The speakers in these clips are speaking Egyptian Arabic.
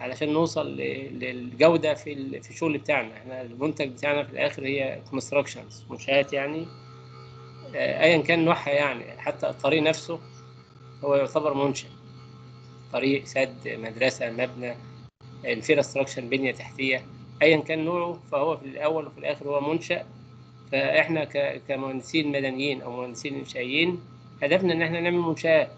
علشان نوصل ل- للجوده في ال- في الشغل بتاعنا احنا المنتج بتاعنا في الاخر هي كونستراكشنز منشآت يعني آه، ايا كان نوعها يعني حتى الطريق نفسه هو يعتبر منشأ طريق سد مدرسه مبنى انفراستراكشر بنيه تحتيه ايا كان نوعه فهو في الاول وفي الاخر هو منشأ فاحنا ك- كمهندسين مدنيين او مهندسين انشائيين هدفنا ان احنا نعمل منشآت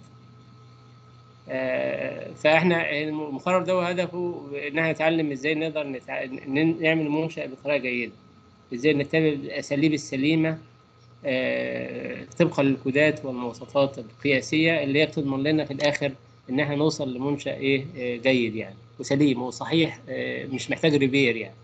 آه، فاحنا المقرر ده هدفه ان احنا نتعلم ازاي نقدر نتع... ن- نعمل منشأ بطريقه جيده ازاي نتبع الاساليب السليمه آه، طبقا للكودات والمواصفات القياسيه اللي هي بتضمن لنا في الاخر ان احنا نوصل لمنشأ ايه آه، جيد يعني وسليم وصحيح آه، مش محتاج ريبير يعني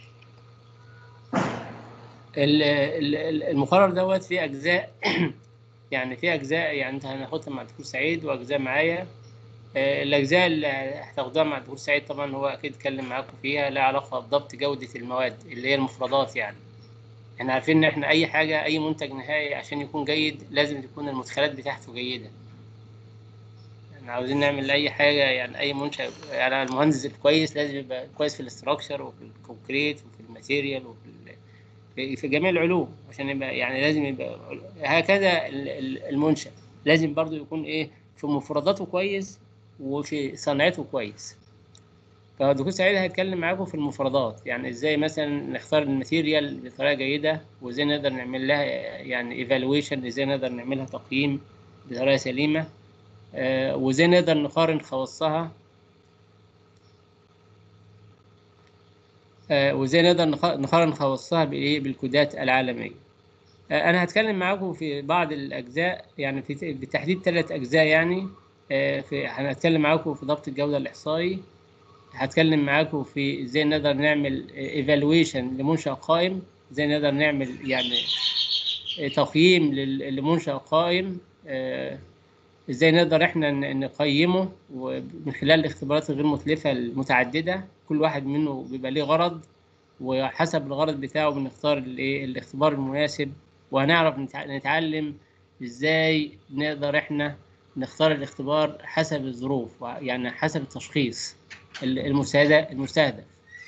ال- ال- ال- المقرر دوت فيه اجزاء يعني فيه اجزاء يعني انت هناخدها مع الدكتور سعيد واجزاء معايا آه، الاجزاء اللي هتاخدوها مع الدكتور سعيد طبعا هو اكيد اتكلم معاكم فيها لها علاقه بضبط جوده المواد اللي هي المفردات يعني احنا عارفين ان احنا اي حاجه اي منتج نهائي عشان يكون جيد لازم تكون المدخلات بتاعته جيده احنا عاوزين نعمل اي حاجه يعني اي منشأ يعني المهندس الكويس لازم يبقى كويس في الاستراكشر وفي الكونكريت وفي الماتيريال وفي ال- في في جميع العلوم عشان يبقى يعني لازم يبقى هكذا ال- ال- المنشأ لازم برضو يكون ايه في مفرداته كويس وفي صنعته كويس فالدكتور سعيد هيتكلم معاكم في المفردات يعني ازاي مثلا نختار الماتيريال بطريقه جيده وازاي نقدر نعمل لها يعني ايفالويشن ازاي نقدر نعملها تقييم بطريقه سليمه آه، وازاي نقدر نقارن خواصها آه، وازاي نقدر نق- نقارن خواصها بالايه بالكودات العالميه آه، انا هتكلم معاكم في بعض الاجزاء يعني في بالتحديد ثلاث اجزاء يعني آه، في هنتكلم معاكم في ضبط الجوده الاحصائي هتكلم معاكم في ازاي نقدر نعمل ايفالويشن لمنشأ قائم ازاي نقدر نعمل يعني تقييم لل- لمنشأ قائم آه، ازاي نقدر احنا ن- نقيمه ومن خلال الاختبارات الغير متلفة المتعددة كل واحد منه بيبقى ليه غرض وحسب الغرض بتاعه بنختار الايه الاختبار المناسب وهنعرف نتع- نتعلم ازاي نقدر احنا نختار الاختبار حسب الظروف يعني حسب التشخيص ال- المستهدف المستهدف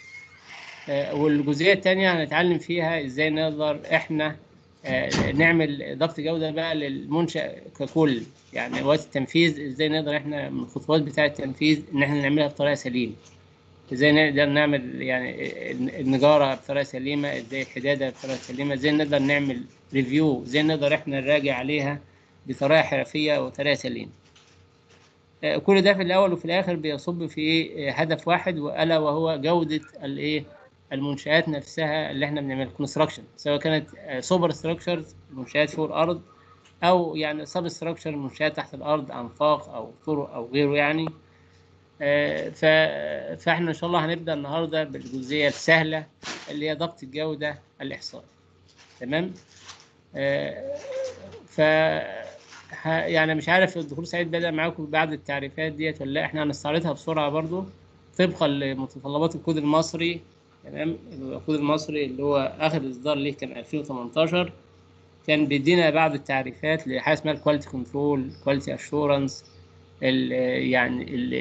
آه، والجزئية التانية هنتعلم فيها ازاي نقدر احنا آه، نعمل ضبط جودة بقى للمنشأ ككل يعني وقت التنفيذ ازاي نقدر احنا من الخطوات بتاعة التنفيذ ان احنا نعملها بطريقة سليمة ازاي نقدر نعمل يعني النجارة بطريقة سليمة ازاي الحدادة بطريقة سليمة ازاي نقدر نعمل ريفيو ازاي نقدر احنا نراجع عليها بطريقة حرفية وطريقة سليمة آه، كل ده في الاول وفي الاخر بيصب في إيه؟ آه، هدف واحد والا وهو جودة الايه المنشآت نفسها اللي احنا بنعمل كونستراكشن سواء كانت سوبر ستراكشرز منشآت فوق الارض او يعني سب ستراكشر منشآت تحت الارض انفاق او طرق او غيره يعني آه، ف... فاحنا ان شاء الله هنبدا النهارده بالجزئيه السهله اللي هي ضبط الجوده الاحصائي تمام آه، ف ه- يعني مش عارف الدكتور سعيد بدأ معاكم بعد التعريفات ديت ولا لا احنا هنستعرضها بسرعه برضو طبقا لمتطلبات الكود المصري تمام الكود المصري اللي هو اخر اصدار ليه كان 2018 كان بيدينا بعض التعريفات لحاجه اسمها الكواليتي كنترول كواليتي اشورنس يعني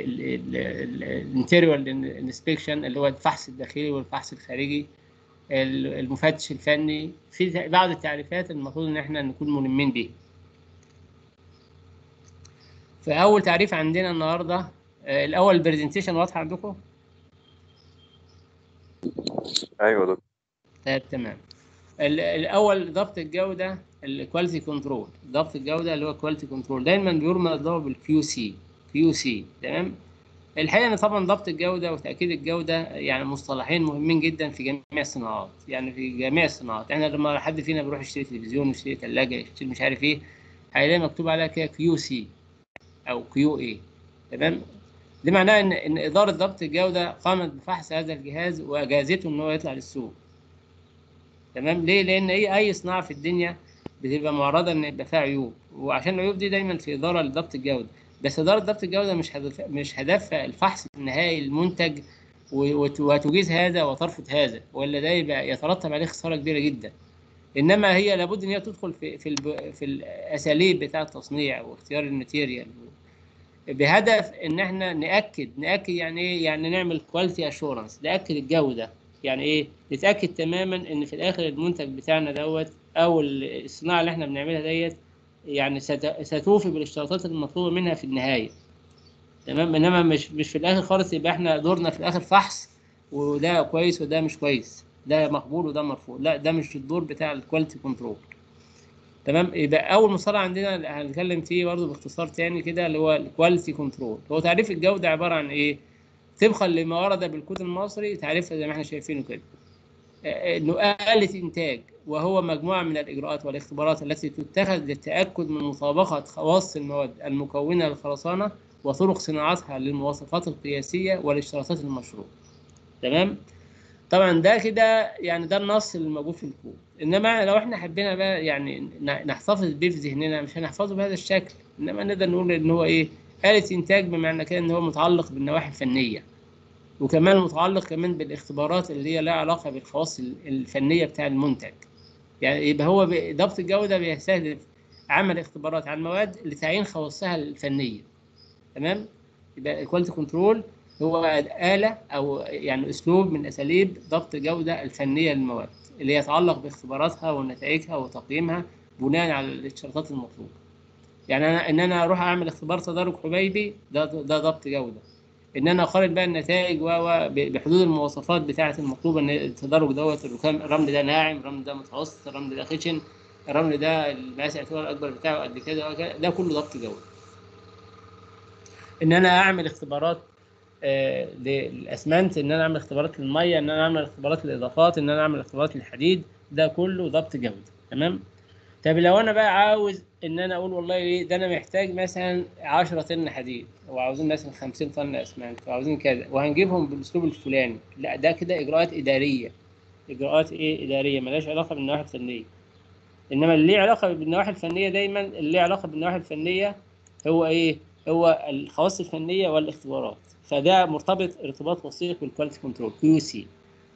الانتيريور انسبكشن اللي هو الفحص الداخلي والفحص الخارجي ال- المفتش الفني في بعض التعريفات المفروض ان احنا نكون ملمين بيها فاول تعريف عندنا النهارده آه، الاول البرزنتيشن واضحه عندكم ايوه يا دكتور طيب تمام ال- الاول ضبط الجوده الكواليتي كنترول ضبط الجوده اللي هو كواليتي كنترول دايما بيرمز له بالكيو سي كيو سي تمام الحقيقه ان طبعا ضبط الجوده وتاكيد الجوده يعني مصطلحين مهمين جدا في جميع الصناعات يعني في جميع الصناعات احنا لما حد فينا بيروح يشتري تلفزيون يشتري ثلاجه يشتري مش عارف ايه هيلاقي مكتوب عليها كده كيو سي او كيو اي تمام ده معناه ان ان اداره ضبط الجوده قامت بفحص هذا الجهاز واجازته ان هو يطلع للسوق تمام ليه لان اي اي صناعه في الدنيا بتبقى معرضه ان يبقى فيها عيوب وعشان العيوب دي دايما في اداره لضبط الجوده بس اداره ضبط الجوده مش هدف مش هدفها الفحص النهائي للمنتج و- وت- وتجيز هذا وترفض هذا ولا ده يبقى يترتب عليه خساره كبيره جدا انما هي لابد ان هي تدخل في في الب... في الاساليب بتاعه التصنيع واختيار الماتيريال بهدف ان احنا ناكد ناكد يعني ايه يعني نعمل كواليتي اشورنس ناكد الجوده يعني ايه نتاكد تماما ان في الاخر المنتج بتاعنا دوت او الصناعه اللي احنا بنعملها ديت يعني ست- ستوفي بالاشتراطات المطلوبه منها في النهايه تمام انما مش مش في الاخر خالص يبقى احنا دورنا في الاخر فحص وده كويس وده مش كويس ده مقبول وده مرفوض لا ده مش الدور بتاع الكواليتي كنترول تمام يبقى اول مصطلح عندنا اللي هنتكلم فيه برضه باختصار تاني كده اللي هو الكواليتي كنترول هو تعريف الجوده عباره عن ايه طبقا لما ورد بالكود المصري تعريفها زي ما احنا شايفينه كده آه، انه آلة انتاج وهو مجموعة من الاجراءات والاختبارات التي تتخذ للتأكد من مطابقة خواص المواد المكونة للخرسانة وطرق صناعتها للمواصفات القياسية والاشتراطات المشروع تمام طبعا ده كده يعني ده النص اللي موجود في الكود انما لو احنا حبينا بقى يعني ن- نحتفظ بيه في ذهننا مش هنحفظه بهذا الشكل انما نقدر نقول ان هو ايه آلة انتاج بمعنى كده ان هو متعلق بالنواحي الفنية وكمان متعلق كمان بالاختبارات اللي هي لها علاقة بالخواص ال- الفنية بتاع المنتج يعني يبقى هو ب- ضبط الجودة بيستهدف عمل اختبارات على المواد لتعيين خواصها الفنية تمام يبقى الكواليتي كنترول هو آلة أو يعني أسلوب من أساليب ضبط الجودة الفنية للمواد اللي يتعلق باختباراتها ونتائجها وتقييمها بناء على الاشتراطات المطلوبة يعني أنا إن أنا أروح أعمل اختبار تدرج حبيبي ده ده ضبط جودة إن أنا أقارن بقى النتائج و و ب- بحدود المواصفات بتاعة المطلوبة إن التدرج دوت الركام الرمل ده ناعم الرمل ده متوسط الرمل ده خشن الرمل ده المقاس الاعتبار الأكبر بتاعه قد كده وكده، ده كله ضبط جودة إن أنا أعمل اختبارات آه، للاسمنت ان انا اعمل اختبارات للميه ان انا اعمل اختبارات للاضافات ان انا اعمل اختبارات للحديد ده كله ضبط جوده تمام طب لو انا بقى عاوز ان انا اقول والله ايه ده انا محتاج مثلا 10 طن حديد وعاوزين مثلا 50 طن اسمنت وعاوزين كذا وهنجيبهم بالاسلوب الفلاني لا ده كده اجراءات اداريه اجراءات ايه اداريه ملهاش علاقه بالنواحي الفنيه انما اللي ليه علاقه بالنواحي الفنيه دايما اللي ليه علاقه بالنواحي الفنيه هو ايه هو الخواص الفنيه والاختبارات فده مرتبط ارتباط وثيق بالكواليتي كنترول كيو سي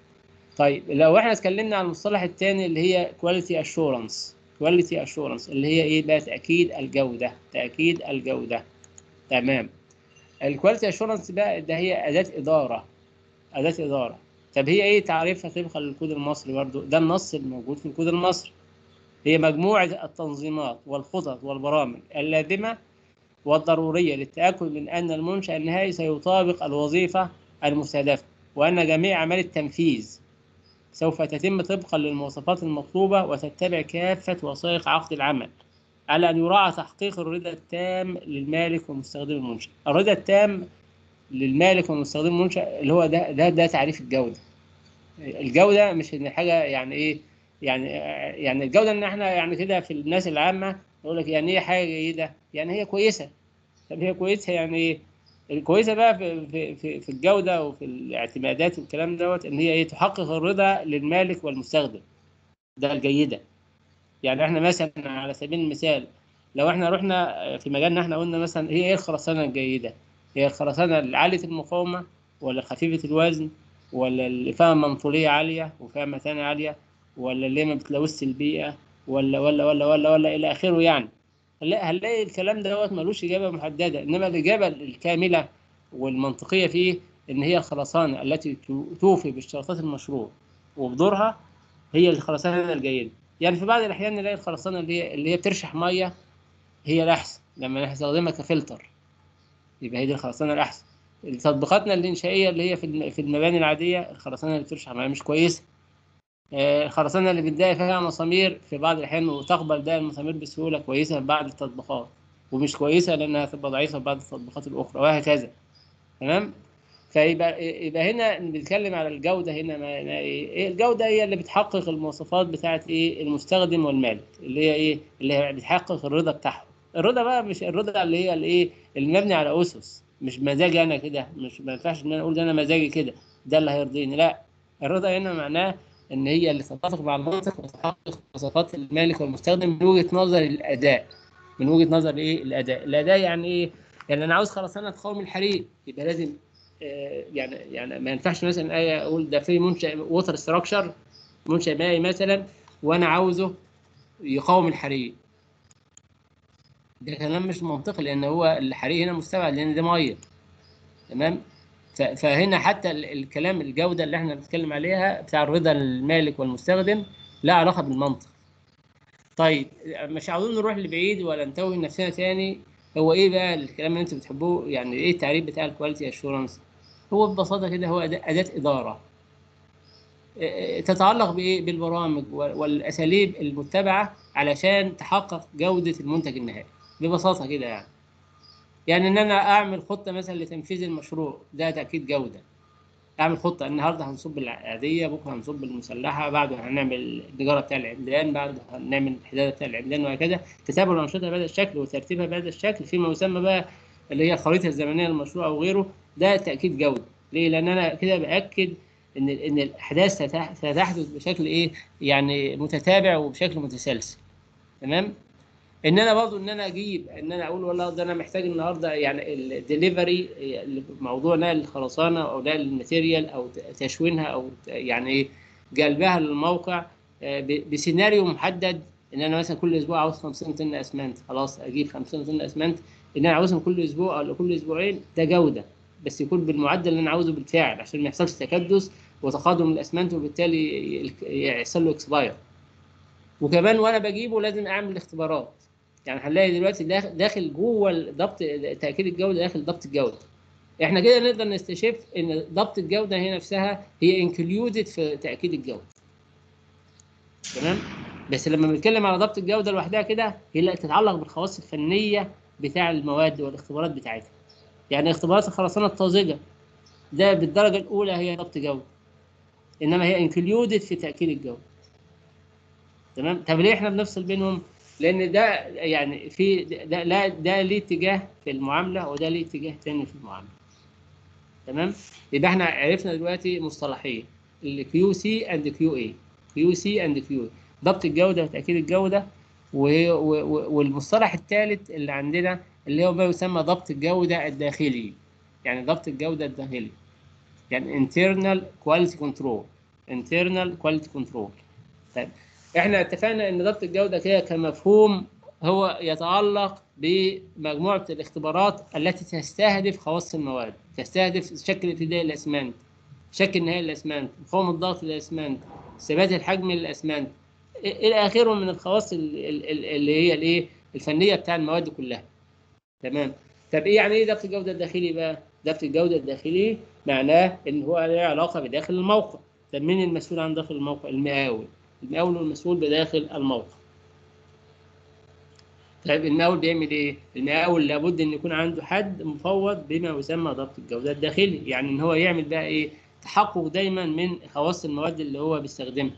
طيب لو احنا اتكلمنا عن المصطلح الثاني اللي هي كواليتي اشورنس كواليتي اشورنس اللي هي ايه بقى تاكيد الجوده تاكيد الجوده تمام الكواليتي اشورنس بقى ده هي اداه اداره اداه اداره طب هي ايه تعريفها طبقا للكود المصري برضو ده النص الموجود في الكود المصري هي مجموعه التنظيمات والخطط والبرامج اللازمه والضرورية للتأكد من أن المنشأ النهائي سيطابق الوظيفة المستهدفة وأن جميع أعمال التنفيذ سوف تتم طبقا للمواصفات المطلوبة وتتبع كافة وثائق عقد العمل على أن يراعى تحقيق الرضا التام للمالك ومستخدم المنشأ الرضا التام للمالك ومستخدم المنشأ اللي هو ده ده, ده تعريف الجودة الجودة مش إن حاجة يعني إيه يعني يعني الجودة إن إحنا يعني كده في الناس العامة يقول لك يعني إيه حاجة جيدة يعني هي كويسة طب هي كويسة يعني إيه الكويسة بقى في في في, في الجودة وفي الاعتمادات والكلام دوت إن هي إيه تحقق الرضا للمالك والمستخدم ده الجيدة يعني إحنا مثلا على سبيل المثال لو إحنا رحنا في مجالنا إحنا قلنا مثلا هي إيه الخرسانة الجيدة؟ هي الخرسانة عالية المقاومة ولا خفيفة الوزن ولا اللي فيها منطولية عالية وفيها متانة عالية ولا اللي ما بتلوثش البيئة ولا ولا ولا ولا ولا إلى آخره يعني لا هنلاقي الكلام دوت ملوش إجابة محددة إنما الإجابة الكاملة والمنطقية فيه إن هي الخرسانة التي توفي باشتراطات المشروع وبدورها هي الخرسانة الجيدة يعني في بعض الأحيان نلاقي الخرسانة اللي هي اللي هي بترشح مية هي الأحسن لما نستخدمها كفلتر يبقى هي دي الخرسانة الأحسن تطبيقاتنا الإنشائية اللي هي في في المباني العادية الخرسانة اللي بترشح مية مش كويسة الخرسانة اللي بتضايق فيها مسامير في بعض الأحيان وتقبل ده المسامير بسهولة كويسة في بعض التطبيقات ومش كويسة لأنها تبقى ضعيفة في بعض التطبيقات الأخرى وهكذا تمام فيبقى يبقى هنا بنتكلم على الجودة هنا ما إيه الجودة هي اللي بتحقق المواصفات بتاعة إيه المستخدم والمالك اللي هي إيه اللي هي بتحقق الرضا بتاعهم الرضا بقى مش الرضا اللي هي الإيه اللي مبني على أسس مش مزاجي أنا كده مش ما ينفعش إن أنا أقول ده أنا مزاجي كده ده اللي هيرضيني لا الرضا هنا معناه ان هي اللي تتفق مع المنطق وتحقق مواصفات المالك والمستخدم من وجهه نظر الاداء من وجهه نظر ايه الاداء الاداء يعني ايه يعني انا عاوز خرسانه تقاوم الحريق يبقى لازم آه يعني يعني ما ينفعش مثلا ايه اقول ده في منشا ووتر ستراكشر منشا مائي مثلا وانا عاوزه يقاوم الحريق ده كلام مش منطقي لان هو الحريق هنا مستبعد لان ده ميه تمام ف- فهنا حتى ال- الكلام الجوده اللي احنا بنتكلم عليها بتاع الرضا المالك والمستخدم لا علاقه بالمنطق طيب مش عاوزين نروح لبعيد ولا نتوه نفسنا تاني هو ايه بقى الكلام اللي انتوا بتحبوه يعني ايه التعريف بتاع الكواليتي اشورنس هو ببساطه كده هو أداة أداة اداره إيه- تتعلق بايه بالبرامج وال- والاساليب المتبعه علشان تحقق جوده المنتج النهائي ببساطه كده يعني يعني ان انا اعمل خطه مثلا لتنفيذ المشروع ده تاكيد جوده اعمل خطه النهارده هنصب العاديه بكره هنصب المسلحه بعده هنعمل النجاره بتاع العمدان بعده هنعمل الحداده بتاع العمدان وهكذا تتابع الانشطه بهذا الشكل وترتيبها بهذا الشكل فيما يسمى بقى اللي هي الخريطه الزمنيه للمشروع او غيره ده تاكيد جوده ليه لان انا كده باكد ان ان الاحداث ستح- ستحدث بشكل ايه يعني متتابع وبشكل متسلسل تمام ان انا برضو ان انا اجيب ان انا اقول والله ده انا محتاج النهارده يعني الدليفري موضوع نقل الخرسانه او نقل الماتيريال او تشوينها او يعني ايه جلبها للموقع آه، ب- بسيناريو محدد ان انا مثلا كل اسبوع عاوز 50 طن اسمنت خلاص اجيب 50 طن اسمنت ان انا عاوزهم كل اسبوع او كل اسبوعين ده جوده بس يكون بالمعدل اللي انا عاوزه بالفعل عشان ما يحصلش تكدس وتقادم الاسمنت وبالتالي ي- يحصل له اكسباير وكمان وانا بجيبه لازم اعمل اختبارات يعني هنلاقي دلوقتي داخل, داخل جوه ضبط تاكيد الجوده داخل ضبط الجوده احنا كده نقدر نستشف ان ضبط الجوده هي نفسها هي انكلودد في تاكيد الجوده تمام بس لما بنتكلم على ضبط الجوده لوحدها كده هي لا تتعلق بالخواص الفنيه بتاع المواد والاختبارات بتاعتها يعني اختبارات الخرسانه الطازجه ده بالدرجه الاولى هي ضبط جوده انما هي انكلودد في تاكيد الجوده تمام طب ليه احنا بنفصل بينهم لان ده يعني في ده لا ده ليه اتجاه في المعامله وده ليه اتجاه تاني في المعامله تمام يبقى احنا عرفنا دلوقتي مصطلحين الكيو سي اند كيو اي كيو سي اند كيو ضبط الجوده وتاكيد الجوده وهي- و- و- والمصطلح الثالث اللي عندنا اللي هو ما يسمى ضبط الجوده الداخلي يعني ضبط الجوده الداخلي يعني internal quality control internal quality control طيب احنا اتفقنا ان ضبط الجوده كده كمفهوم هو يتعلق بمجموعه الاختبارات التي تستهدف خواص المواد تستهدف شكل ابتدائي الاسمنت شكل نهائي الاسمنت مقاومه الضغط للاسمنت ثبات الحجم للاسمنت الى اخره من الخواص ال- ال- ال- اللي هي الايه الفنيه بتاع المواد كلها تمام طب ايه يعني ايه ضبط الجوده الداخلي بقى ضبط الجوده الداخلي معناه ان هو له علاقه بداخل الموقع طب مين المسؤول عن داخل الموقع المقاول المقاول هو المسؤول بداخل الموقع طيب المقاول بيعمل ايه المقاول لابد ان يكون عنده حد مفوض بما يسمى ضبط الجوده الداخلي يعني ان هو يعمل بقى ايه تحقق دايما من خواص المواد اللي هو بيستخدمها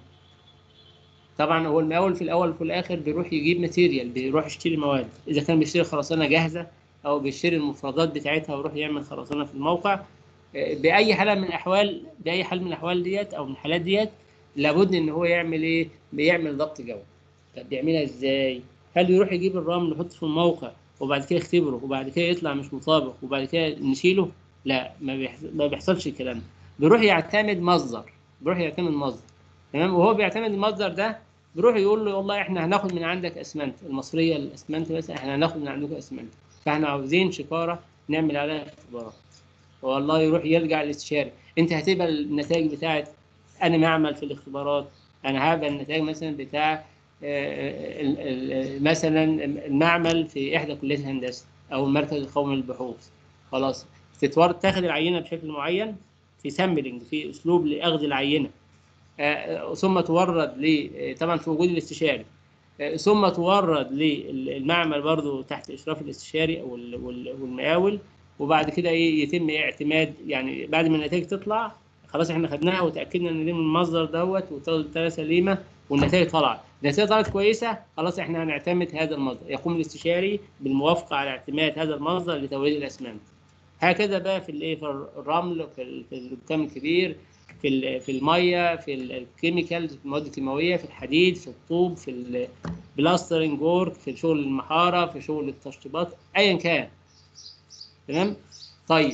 طبعا هو المقاول في الاول وفي الاخر بيروح يجيب ماتيريال بيروح يشتري مواد اذا كان بيشتري خرسانه جاهزه او بيشتري المفردات بتاعتها ويروح يعمل خرسانه في الموقع آه، باي حاله من الاحوال باي حال من الاحوال ديت او من الحالات ديت لابد ان هو يعمل ايه بيعمل ضبط جوده طب بيعملها ازاي هل يروح يجيب الرمل يحطه في الموقع وبعد كده يختبره وبعد كده يطلع مش مطابق وبعد كده نشيله لا ما, بيحص... ما بيحصلش الكلام ده بيروح يعتمد مصدر بيروح يعتمد مصدر تمام وهو بيعتمد المصدر ده بيروح يقول له والله احنا هناخد من عندك اسمنت المصريه الاسمنت مثلا احنا هناخد من عندكم اسمنت فاحنا عاوزين شكاره نعمل عليها اختبارات والله يروح يرجع للاستشاري انت هتبقى النتائج بتاعت انا معمل في الاختبارات انا هبقى النتائج مثلا بتاع آه، ال- ال- مثلا المعمل في احدى كليات الهندسه او المركز القومي للبحوث خلاص تتورد تاخد العينه بشكل معين في سامبلنج في اسلوب لاخذ العينه آه، ثم تورد ل آه، طبعا في وجود الاستشاري آه، ثم تورد للمعمل برضو تحت اشراف الاستشاري او ال- وال- والمقاول وبعد كده ايه يتم اعتماد يعني بعد ما النتائج تطلع خلاص احنا خدناها وتاكدنا ان دي من المصدر دوت وطلعت سليمه والنتائج طلعت النتائج طلعت كويسه خلاص احنا هنعتمد هذا المصدر يقوم الاستشاري بالموافقه على اعتماد هذا المصدر لتوريد الاسمنت هكذا بقى في الايه في الرمل في ال- في الركام الكبير في ال- في الميه في ال- الكيميكالز في المواد الكيماويه في الحديد في الطوب في البلاسترنج وورك في شغل المحاره في شغل التشطيبات ايا كان تمام طيب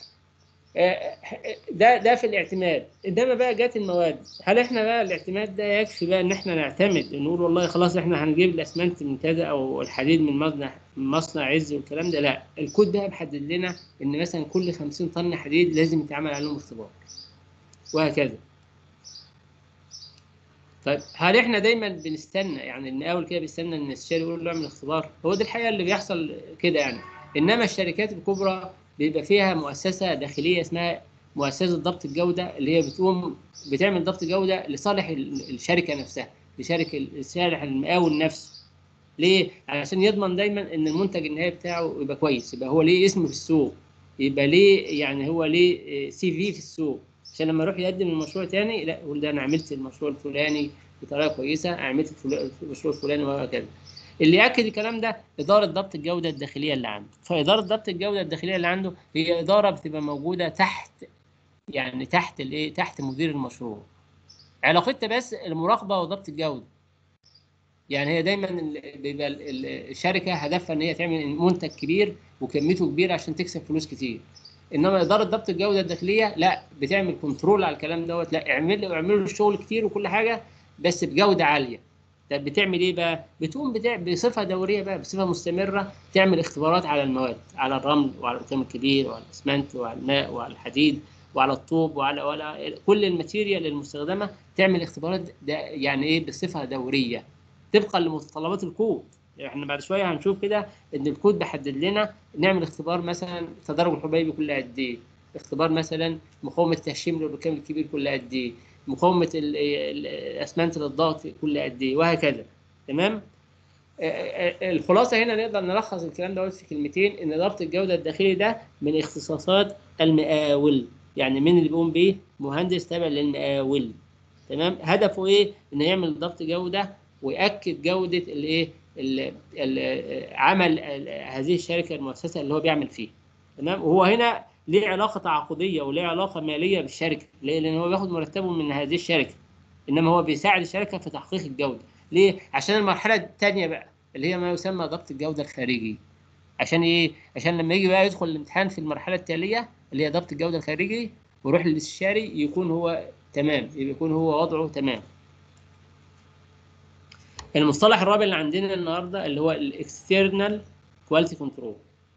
آه، ده ده في الاعتماد انما بقى جت المواد هل احنا بقى الاعتماد ده يكفي بقى ان احنا نعتمد نقول والله خلاص احنا هنجيب الاسمنت من كذا او الحديد من مصنع مصنع عز والكلام ده لا الكود ده محدد لنا ان مثلا كل 50 طن حديد لازم يتعمل عليهم اختبار وهكذا طيب هل احنا دايما بنستنى يعني المقاول كده بيستنى ان الاستشاري يقول له اعمل اختبار هو ده الحقيقه اللي بيحصل كده يعني انما الشركات الكبرى بيبقى فيها مؤسسه داخليه اسمها مؤسسه ضبط الجوده اللي هي بتقوم بتعمل ضبط جوده لصالح ال- الشركه نفسها لشركه لصالح المقاول نفسه ليه؟ علشان يضمن دايما ان المنتج النهائي بتاعه يبقى كويس يبقى هو ليه اسم في السوق يبقى ليه يعني هو ليه سي في في السوق عشان لما يروح يقدم المشروع تاني لا يقول ده انا عملت المشروع الفلاني بطريقه كويسه عملت الفل- المشروع الفلاني وهكذا اللي ياكد الكلام ده اداره ضبط الجوده الداخليه اللي عنده فاداره ضبط الجوده الداخليه اللي عنده هي اداره بتبقى موجوده تحت يعني تحت الايه تحت مدير المشروع علاقتها بس المراقبه وضبط الجوده يعني هي دايما ال- بيبقى ال- ال- الشركه هدفها ان هي تعمل منتج كبير وكميته كبيره عشان تكسب فلوس كتير انما اداره ضبط الجوده الداخليه لا بتعمل كنترول على الكلام دوت لا اعمل اعملوا الشغل كتير وكل حاجه بس بجوده عاليه طب بتعمل ايه بقى؟ بتقوم بتاع بصفه دوريه بقى بصفه مستمره تعمل اختبارات على المواد على الرمل وعلى الرخام الكبير وعلى الاسمنت وعلى الماء وعلى الحديد وعلى الطوب وعلى وعلى كل الماتيريال المستخدمه تعمل اختبارات ده يعني ايه بصفه دوريه طبقا لمتطلبات الكود احنا بعد شويه هنشوف كده ان الكود بيحدد لنا نعمل اختبار مثلا تدرج الحبيبي كل قد ايه اختبار مثلا مقاومه التهشيم للركام الكبير كل قد ايه مقاومه ال- ال- الاسمنت للضغط كل قد ايه وهكذا تمام آه، آه، الخلاصه هنا نقدر نلخص الكلام دوت في كلمتين ان ضبط الجوده الداخلي ده من اختصاصات المقاول يعني مين اللي بيقوم بيه مهندس تابع للمقاول تمام هدفه ايه انه يعمل ضبط جوده وياكد جوده الايه ال- ال- عمل ال- هذه الشركه المؤسسه اللي هو بيعمل فيها تمام وهو هنا ليه علاقه تعاقديه وليه علاقه ماليه بالشركه ليه لان هو بياخد مرتبه من هذه الشركه انما هو بيساعد الشركه في تحقيق الجوده ليه عشان المرحله الثانيه بقى اللي هي ما يسمى ضبط الجوده الخارجي عشان ايه عشان لما يجي بقى يدخل الامتحان في المرحله التاليه اللي هي ضبط الجوده الخارجي ويروح للاستشاري يكون هو تمام يكون هو وضعه تمام المصطلح الرابع اللي عندنا النهارده اللي هو الاكسترنال كواليتي كنترول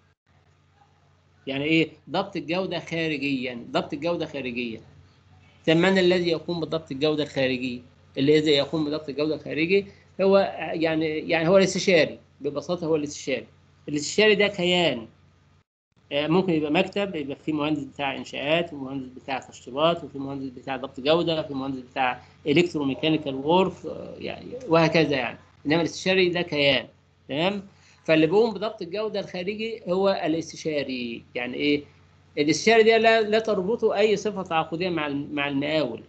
يعني ايه ضبط الجوده خارجيا ضبط الجوده خارجيا طب من الذي يقوم بضبط الجوده الخارجي الذي يقوم بضبط الجوده الخارجي هو يعني يعني هو الاستشاري ببساطه هو الاستشاري الاستشاري ده كيان آه، ممكن يبقى مكتب يبقى في مهندس بتاع انشاءات ومهندس بتاع تشطيبات وفي مهندس بتاع ضبط جوده وفي مهندس بتاع الكتروميكانيكال وورك يعني وهكذا يعني انما الاستشاري ده كيان تمام فاللي بيقوم بضبط الجوده الخارجي هو الاستشاري يعني ايه الاستشاري ده لا, لا تربطه اي صفه تعاقديه مع الم- مع المقاول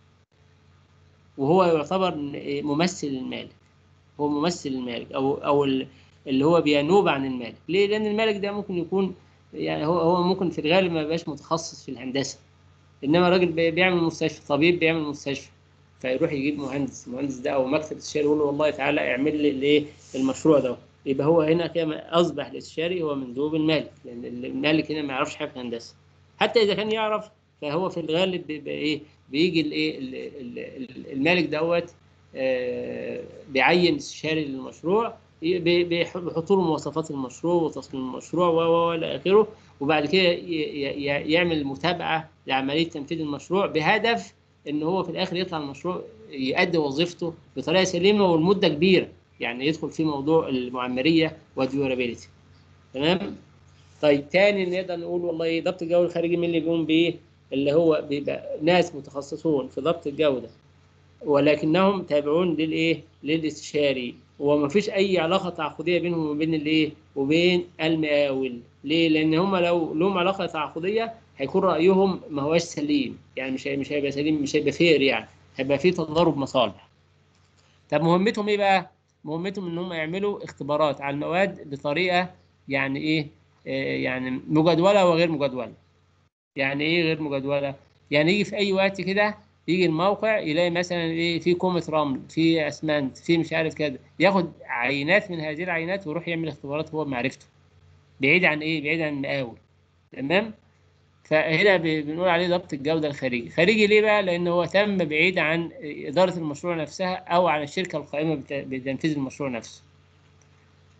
وهو يعتبر ممثل المالك هو ممثل المالك او او ال- اللي هو بينوب عن المالك ليه لان المالك ده ممكن يكون يعني هو هو ممكن في الغالب ما يبقاش متخصص في الهندسه انما راجل بي- بيعمل مستشفى طبيب بيعمل مستشفى فيروح يجيب مهندس المهندس ده او مكتب استشاري يقول له والله تعالى اعمل لي الايه المشروع ده يبقى هو هنا كده اصبح الاستشاري هو مندوب المالك لان المالك هنا ما يعرفش حاجه في الهندسه حتى اذا كان يعرف فهو في الغالب بيبقى ايه بيجي الايه ال- ال- ال- المالك دوت آه، بيعين استشاري للمشروع ي- بي- بيح- بيحطوا له مواصفات المشروع وتصميم المشروع و و و الى اخره وبعد كده ي- ي- ي- يعمل متابعه لعمليه تنفيذ المشروع بهدف ان هو في الاخر يطلع المشروع يؤدي وظيفته بطريقه سليمه والمده كبيره يعني يدخل في موضوع المعماريه والديورابيلتي تمام طيب تاني نقدر نقول والله ضبط الجوده الخارجي مين اللي بيقوم بيه اللي هو بيبقى ناس متخصصون في ضبط الجوده ولكنهم تابعون للايه للاستشاري وما فيش اي علاقه تعاقديه بينهم وبين الايه وبين المقاول ليه لان هم لو لهم علاقه تعاقديه هيكون رايهم ما هوش سليم يعني مش هي- مش هيبقى سليم مش هيبقى فير يعني هيبقى فيه تضارب مصالح طب مهمتهم ايه بقى مهمتهم ان هم يعملوا اختبارات على المواد بطريقه يعني ايه آه، يعني مجدوله وغير مجدوله يعني ايه غير مجدوله يعني يجي في اي وقت كده يجي الموقع يلاقي مثلا ايه في كومة رمل في اسمنت في مش عارف كده ياخد عينات من هذه العينات ويروح يعمل اختبارات هو بمعرفته بعيد عن ايه بعيد عن المقاول تمام فهنا ب- بنقول عليه ضبط الجوده الخارجي خارجي ليه بقى لان هو تم بعيد عن اداره المشروع نفسها او عن الشركه القائمه بت- بتنفيذ المشروع نفسه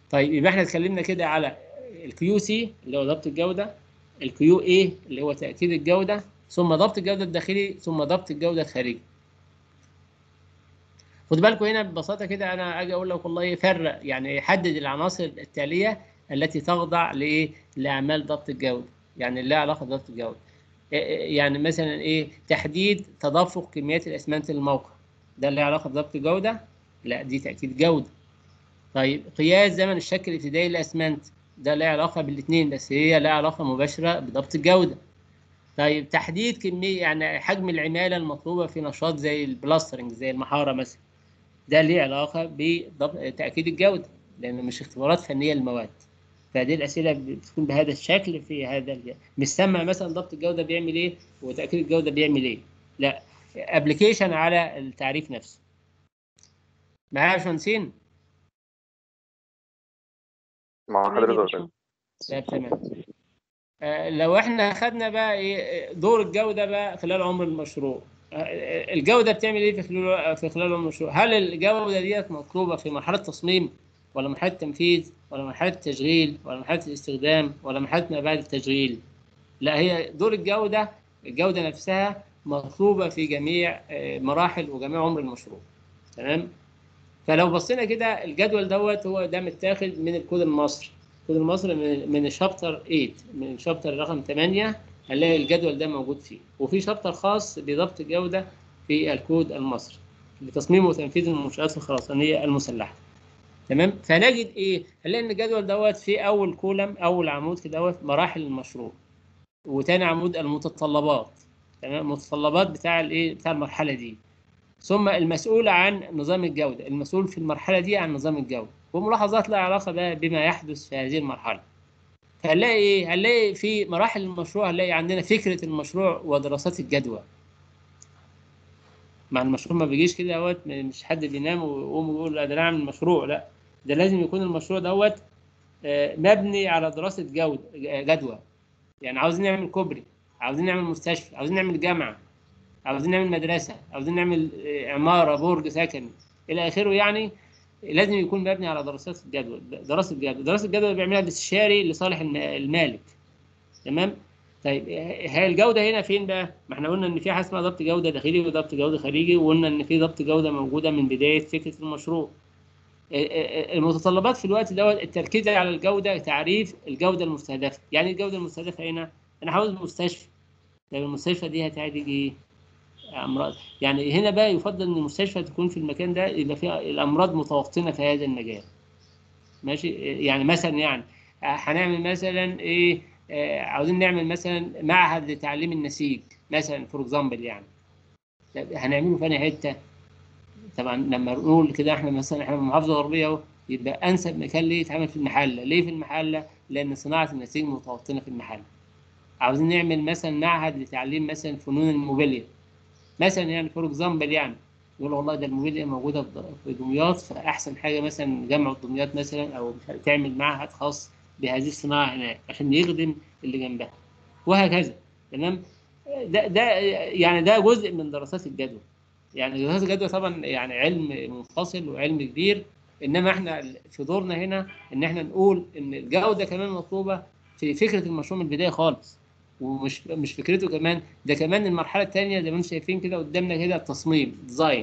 طيب يبقى احنا اتكلمنا كده على الكيو سي اللي هو ضبط الجوده الكيو اي اللي هو تاكيد الجوده ثم ضبط الجوده الداخلي ثم ضبط الجوده الخارجي خد بالكم هنا ببساطه كده انا اجي اقول لك والله فرق يعني حدد العناصر التاليه التي تخضع لايه لاعمال ضبط الجوده يعني اللي لها علاقه بضبط الجوده يعني مثلا ايه تحديد تدفق كميات الاسمنت للموقع ده اللي له علاقه بضبط الجوده لا دي تاكيد جوده طيب قياس زمن الشك الابتدائي للاسمنت ده له علاقه بالاثنين بس هي لها علاقه مباشره بضبط الجوده طيب تحديد كميه يعني حجم العماله المطلوبه في نشاط زي البلاسترنج زي المحاره مثلا ده ليه علاقه بتاكيد الجوده لانه مش اختبارات فنيه للمواد فدي الاسئله بتكون بهذا الشكل في هذا الجو. مش سمع مثلا ضبط الجوده بيعمل ايه وتاكيد الجوده بيعمل ايه لا ابلكيشن على التعريف نفسه معايا يا باشمهندسين مع حضرتك طيب تمام آه لو احنا خدنا بقى ايه دور الجوده بقى خلال عمر المشروع آه الجوده بتعمل ايه في خلال في خلال عمر المشروع هل الجوده ديت مطلوبه في مرحله تصميم ولا مرحله تنفيذ ولا مرحله تشغيل ولا مرحله الاستخدام ولا مرحله ما بعد التشغيل لا هي دور الجوده الجوده نفسها مطلوبه في جميع مراحل وجميع عمر المشروع تمام فلو بصينا كده الجدول دوت هو ده متاخد من الكود المصري الكود المصري من من الشابتر 8 من الشابتر رقم 8 هنلاقي الجدول ده موجود فيه وفي شابتر خاص بضبط الجوده في الكود المصري لتصميم وتنفيذ المنشآت الخرسانيه المسلحه تمام فنجد ايه هنلاقي ان الجدول دوت في اول كولم اول عمود كده دوت مراحل المشروع وتاني عمود المتطلبات تمام المتطلبات بتاع الايه بتاع المرحله دي ثم المسؤول عن نظام الجوده المسؤول في المرحله دي عن نظام الجوده وملاحظات لها علاقه بقى بما يحدث في هذه المرحله هنلاقي ايه هنلاقي في مراحل المشروع هنلاقي عندنا فكره المشروع ودراسات الجدوى مع المشروع ما بيجيش كده دوت مش حد بينام ويقوم يقول ده انا اعمل مشروع لا ده لازم يكون المشروع دوت مبني على دراسه جوده جدوى يعني عاوزين نعمل كوبري عاوزين نعمل مستشفى عاوزين نعمل جامعه عاوزين نعمل مدرسه عاوزين نعمل عماره برج سكني الى اخره يعني لازم يكون مبني على دراسات الجدوى دراسه الجدوى دراسه الجدوى بيعملها الاستشاري لصالح المالك تمام طيب هي الجوده هنا فين بقى ما احنا قلنا ان في حاجه اسمها ضبط جوده داخلي وضبط جوده خارجي وقلنا ان في ضبط جوده موجوده من بدايه فكره المشروع المتطلبات في الوقت دوت التركيز على الجوده تعريف الجوده المستهدفه يعني الجوده المستهدفه هنا انا عاوز مستشفى طب المستشفى دي هتعالج ايه امراض يعني هنا بقى يفضل ان المستشفى تكون في المكان ده يبقى فيها الامراض متوطنه في هذا المجال ماشي يعني مثلا يعني هنعمل مثلا ايه آه عاوزين نعمل مثلا معهد لتعليم النسيج مثلا فور اكزامبل يعني هنعمله في انهي حته طبعا لما نقول كده احنا مثلا احنا محافظه غربيه اهو يبقى انسب مكان ليه يتعمل في المحله ليه في المحله لان صناعه النسيج متوطنه في المحله عاوزين نعمل مثلا معهد لتعليم مثلا فنون الموبيليا مثلا يعني فور اكزامبل يعني يقول والله ده الموبيليا موجوده في دمياط فاحسن حاجه مثلا جامعه دمياط مثلا او تعمل معهد خاص بهذه الصناعه هناك عشان يخدم اللي جنبها وهكذا تمام ده ده يعني ده جزء من دراسات الجدوى يعني دراسات الجدوى طبعا يعني علم منفصل وعلم كبير انما احنا في دورنا هنا ان احنا نقول ان الجوده كمان مطلوبه في فكره المشروع من البدايه خالص ومش مش فكرته كمان ده كمان المرحله الثانيه زي ما انتم شايفين كده قدامنا كده التصميم ديزاين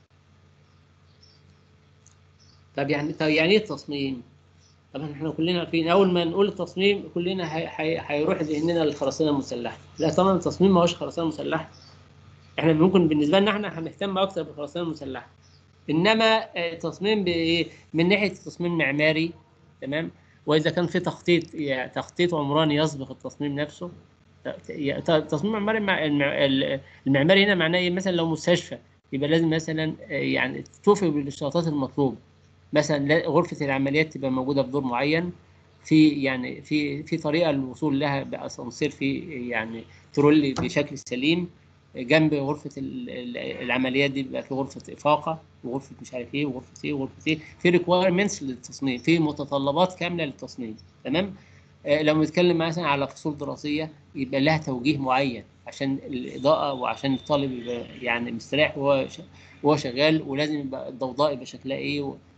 طب يعني طب يعني ايه التصميم؟ طبعا احنا كلنا عارفين اول ما نقول التصميم كلنا هيروح ذهننا للخرسانه المسلحه لا طبعا التصميم ما هوش خرسانه مسلحه احنا ممكن بالنسبه لنا احنا هنهتم اكثر بالخرسانه المسلحه انما التصميم من ناحيه التصميم معماري تمام واذا كان في تخطيط يعني تخطيط عمراني يسبق التصميم نفسه التصميم المعماري المعماري هنا معناه ايه مثلا لو مستشفى يبقى لازم مثلا يعني توفي بالاشتراطات المطلوبه مثلا غرفه العمليات تبقى موجوده بدور معين في يعني في في طريقه للوصول لها باسانسير في يعني ترولي بشكل سليم جنب غرفه العمليات دي بيبقى في غرفه افاقه وغرفه مش عارف ايه وغرفه ايه وغرفه ايه في ريكوايرمنتس للتصميم في متطلبات كامله للتصميم تمام آه لو نتكلم مثلا على فصول دراسيه يبقى لها توجيه معين عشان الاضاءه وعشان الطالب يبقى يعني مستريح وهو وهو شغال ولازم يبقى الضوضاء يبقى شكلها ايه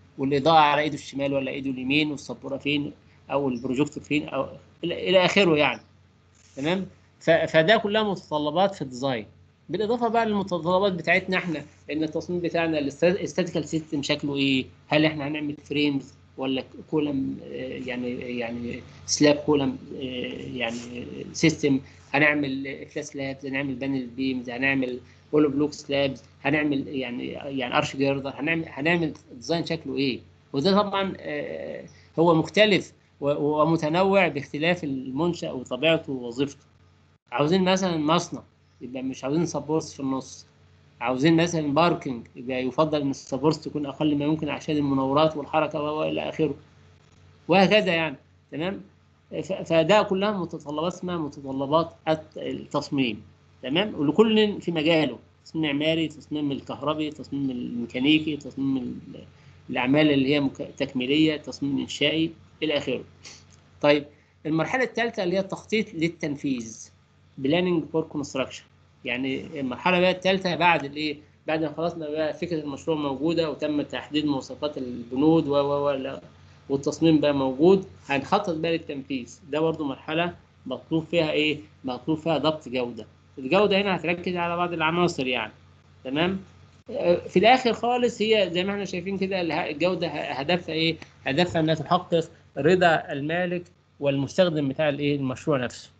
والاضاءه على ايده الشمال ولا ايده اليمين والسبوره فين او البروجيكتور فين او الى إلى اخره يعني تمام ف- فده كلها متطلبات في الديزاين بالاضافه بقى للمتطلبات بتاعتنا احنا ان التصميم بتاعنا الاستاتيكال سيستم شكله ايه هل احنا هنعمل فريمز ولا كولم يعني يعني سلاب كولم يعني سيستم هنعمل فلاس لابز هنعمل بانل بيمز هنعمل اولو بلوك سلابز هنعمل يعني يعني ارش جيردر هنعمل هنعمل ديزاين شكله ايه وده طبعا آه، هو مختلف و- ومتنوع باختلاف المنشأ وطبيعته ووظيفته عاوزين مثلا مصنع يبقى مش عاوزين سبورتس في النص عاوزين مثلا باركنج يبقى يفضل ان السبورتس تكون اقل ما يمكن عشان المناورات والحركه و- والى اخره وهكذا يعني تمام ف- فده كلها متطلبات اسمها متطلبات الت- التصميم تمام ولكل في مجاله تصميم معماري تصميم الكهربي تصميم الميكانيكي تصميم ال- الاعمال اللي هي مك- تكميليه تصميم انشائي الى اخره طيب المرحله الثالثه اللي هي التخطيط للتنفيذ بلاننج فور كونستراكشن يعني المرحله بقى الثالثه بعد الايه بعد ما خلصنا بقى فكره المشروع موجوده وتم تحديد مواصفات البنود و و و لا- والتصميم بقى موجود هنخطط بقى للتنفيذ ده برضو مرحله مطلوب فيها ايه مطلوب فيها ضبط جوده الجوده هنا هتركز على بعض العناصر يعني تمام آه، في الاخر خالص هي زي ما احنا شايفين كده اله- الجوده ه- هدفها ايه هدفها انها تحقق رضا المالك والمستخدم بتاع الايه المشروع نفسه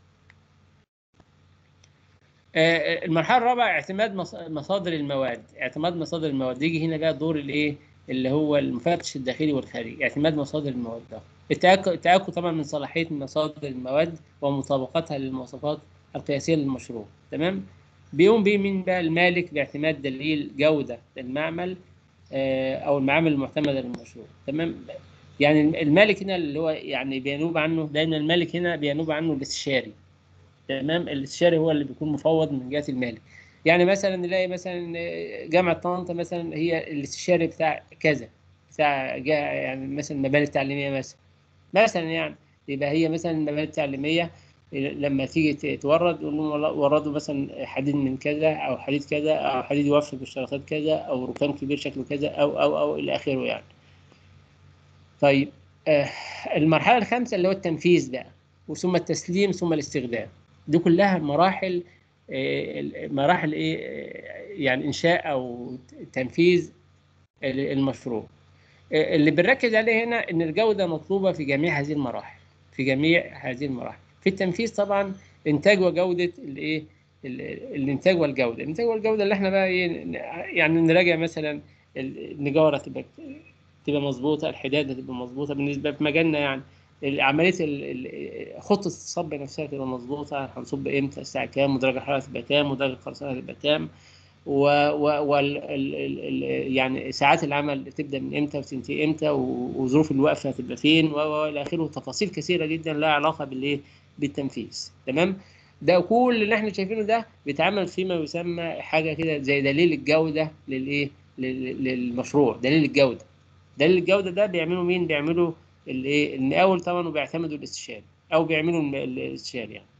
آه، المرحله الرابعه اعتماد مص- مصادر المواد اعتماد مصادر المواد يجي هنا بقى دور الايه اللي هو المفتش الداخلي والخارجي اعتماد مصادر المواد ده التاكد التاكد طبعا من صلاحيه مصادر المواد ومطابقتها للمواصفات القياسيه للمشروع تمام بيقوم بيه مين بقى المالك باعتماد دليل جوده المعمل آه، او المعامل المعتمده للمشروع تمام يعني المالك هنا اللي هو يعني بينوب عنه دايما المالك هنا بينوب عنه الاستشاري تمام الاستشاري هو اللي بيكون مفوض من جهه المالك يعني مثلا نلاقي مثلا جامعه طنطا مثلا هي الاستشاري بتاع كذا بتاع جا- يعني مثلا المباني التعليميه مثلا مثلا يعني يبقى هي مثلا المباني التعليميه لما تيجي ت- تورد يقول لهم والله وردوا مثلا حديد من كذا او حديد كذا او حديد يوفي باشتراطات كذا او ركام كبير شكله كذا او او او الى اخره يعني. طيب آه المرحله الخامسه اللي هو التنفيذ بقى وثم التسليم ثم الاستخدام دي كلها مراحل آه، مراحل ايه آه، يعني انشاء او تنفيذ المشروع آه، اللي بنركز عليه هنا ان الجوده مطلوبه في جميع هذه المراحل في جميع هذه المراحل في التنفيذ طبعا انتاج وجوده الايه ال- الانتاج والجوده الانتاج والجوده اللي احنا بقى ايه ن- يعني نراجع مثلا ال- النجاره تبقى تبقى مظبوطه الحداده تبقى مظبوطه بالنسبه في مجالنا يعني عمليه ال- ال- خطه الصب نفسها تبقى مظبوطه هنصب امتى الساعه كام ودرجه الحراره تبقى كام ودرجه الخرسانه تبقى كام و, و وال ال ال ال يعني ساعات العمل تبدا من امتى وتنتهي امتى و- وظروف الوقفه هتبقى فين و- و- والى اخره تفاصيل كثيره جدا لها علاقه بالايه بالتنفيذ تمام ده كل اللي احنا شايفينه ده بيتعمل فيما يسمى حاجه كده زي دليل الجوده للايه لل- للمشروع دليل الجوده دليل الجوده ده بيعمله مين بيعمله الايه المقاول طبعا وبيعتمدوا الاستشاري او بيعملوا الم- الاستشاري يعني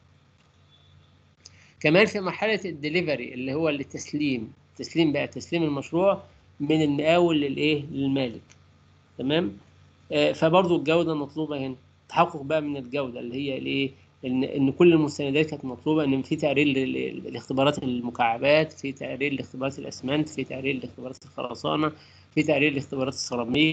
كمان في مرحله الدليفري اللي هو التسليم تسليم بقى تسليم المشروع من المقاول للايه للمالك تمام آه، فبرضه الجوده مطلوبه هنا تحقق بقى من الجوده اللي هي الايه ان ان كل المستندات كانت مطلوبه ان في تقرير لل- لاختبارات المكعبات في تقرير لاختبارات الاسمنت في تقرير لاختبارات الخرسانه في تقرير لاختبارات السيراميك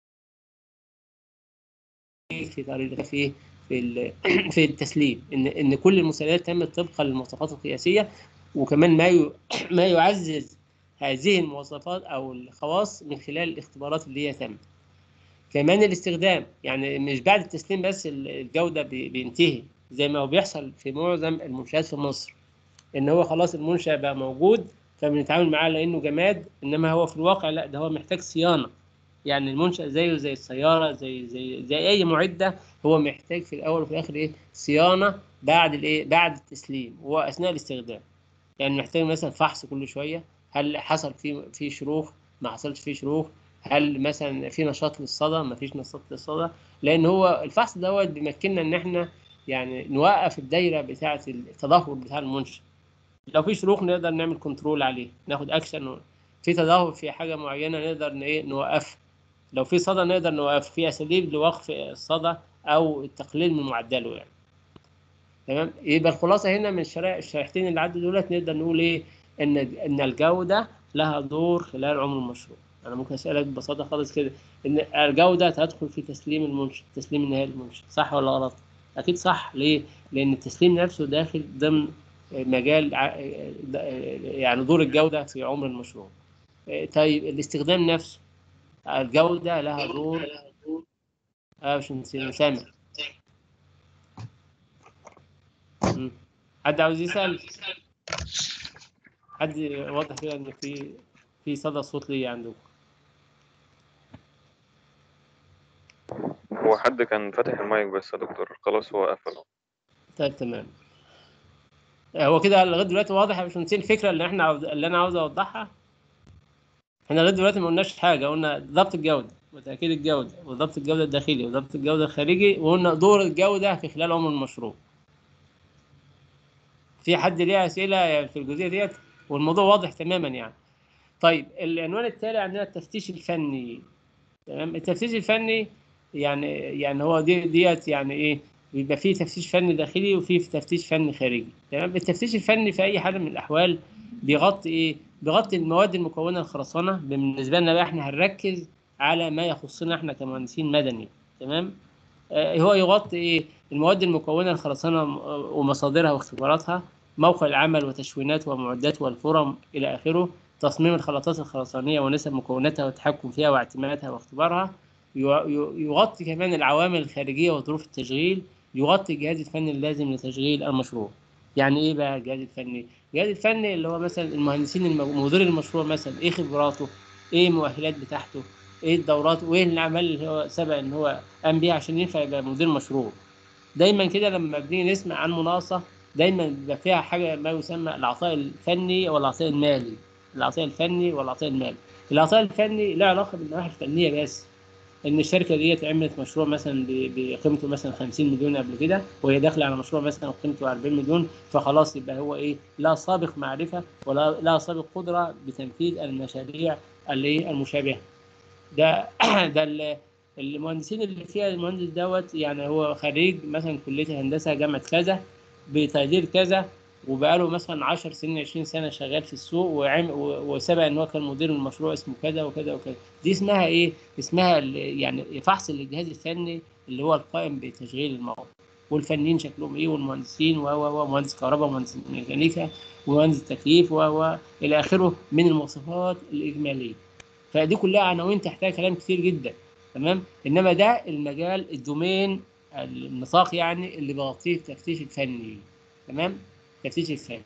في تقرير في في ال- في التسليم ان ان كل المستندات تمت طبقا للمواصفات القياسيه وكمان ما ي- ما يعزز هذه المواصفات او الخواص من خلال الاختبارات اللي هي تمت كمان الاستخدام يعني مش بعد التسليم بس ال- الجوده بي- بينتهي زي ما هو بيحصل في معظم المنشآت في مصر ان هو خلاص المنشأ بقى موجود فبنتعامل معاه لانه جماد انما هو في الواقع لا ده هو محتاج صيانه يعني المنشأ زيه زي السياره زي زي زي اي معده هو محتاج في الاول وفي الاخر ايه صيانه بعد الايه بعد التسليم واثناء الاستخدام يعني محتاج مثلا فحص كل شويه هل حصل فيه في شروخ ما حصلش فيه شروخ هل مثلا في نشاط للصدى ما فيش نشاط للصدى لان هو الفحص دوت بيمكننا ان احنا يعني نوقف الدايره بتاعه التدهور بتاع المنشأ لو في شروخ نقدر نعمل كنترول عليه ناخد اكشن في تدهور في حاجه معينه نقدر ن- ايه نوقفها لو في صدى نقدر نوقف في اساليب لوقف الصدى او التقليل من معدله يعني تمام يبقى الخلاصه هنا من الشرائح الشريحتين اللي عدوا دولت نقدر نقول ايه ان ان الجوده لها دور خلال عمر المشروع انا ممكن اسالك ببساطه خالص كده ان الجوده تدخل في تسليم المنشئ تسليم النهائي للمنشئ صح ولا غلط اكيد صح ليه لان التسليم نفسه داخل ضمن مجال يعني دور الجوده في عمر المشروع طيب الاستخدام نفسه الجوده لها دور اه مش سامع حد عاوز يسال حد واضح كده ان في في صدى صوت لي عندكم هو حد كان فاتح المايك بس يا دكتور خلاص هو قفله طيب تمام هو كده لغايه دلوقتي واضح يا باشمهندسين الفكره اللي احنا عاوز... اللي انا عاوز اوضحها احنا لغايه دلوقتي ما قلناش حاجه قلنا ضبط الجوده وتاكيد الجوده وضبط الجوده الداخلي وضبط الجوده الخارجي وقلنا دور الجوده في خلال عمر المشروع في حد ليه اسئله في الجزئيه ديت والموضوع واضح تماما يعني طيب العنوان التالي عندنا التفتيش الفني تمام التفتيش الفني يعني يعني هو دي ديت يعني ايه بيبقى فيه تفتيش فني داخلي وفيه تفتيش فني خارجي تمام التفتيش الفني في اي حاله من الاحوال بيغطي ايه بيغطي المواد المكونه الخرسانه بالنسبه لنا بقى احنا هنركز على ما يخصنا احنا كمهندسين مدني تمام آه هو يغطي ايه المواد المكونه الخرسانه ومصادرها واختباراتها موقع العمل وتشوينات ومعدات والفرم الى اخره تصميم الخلطات الخرسانيه ونسب مكوناتها والتحكم فيها واعتمادها واختبارها يغطي كمان العوامل الخارجيه وظروف التشغيل يغطي الجهاز الفني اللازم لتشغيل المشروع يعني ايه بقى الجهاز الفني الجهاز الفني اللي هو مثلا المهندسين مدير المشروع مثلا ايه خبراته ايه المؤهلات بتاعته ايه الدورات وايه الاعمال اللي هو سبق ان هو قام بيها عشان ينفع يبقى مدير مشروع دايما كده لما بنيجي نسمع عن مناقصه دايما بيبقى فيها حاجه ما يسمى العطاء الفني والعطاء المالي العطاء الفني والعطاء المالي العطاء الفني له علاقه بالنواحي الفنيه بس ان الشركه ديت عملت مشروع مثلا بقيمته مثلا 50 مليون قبل كده وهي داخله على مشروع مثلا قيمته 40 مليون فخلاص يبقى هو ايه لا سابق معرفه ولا لا سابق قدره بتنفيذ المشاريع اللي المشابهه ده ده المهندسين اللي فيها المهندس دوت يعني هو خريج مثلا كليه هندسه جامعه كذا بتقدير كذا وبقاله مثلا 10 سنين 20 سنه شغال في السوق وعم وسبق ان هو كان مدير المشروع اسمه كذا وكذا وكذا دي اسمها ايه اسمها يعني فحص الجهاز الفني اللي هو القائم بتشغيل الموقع والفنيين شكلهم ايه والمهندسين و و مهندس كهرباء ومهندس ميكانيكا ومهندس تكييف و الى اخره من المواصفات الاجماليه فدي كلها عناوين تحتها كلام كتير جدا تمام انما ده المجال الدومين النطاق يعني اللي بغطيه التفتيش الفني تمام التفتيش الفني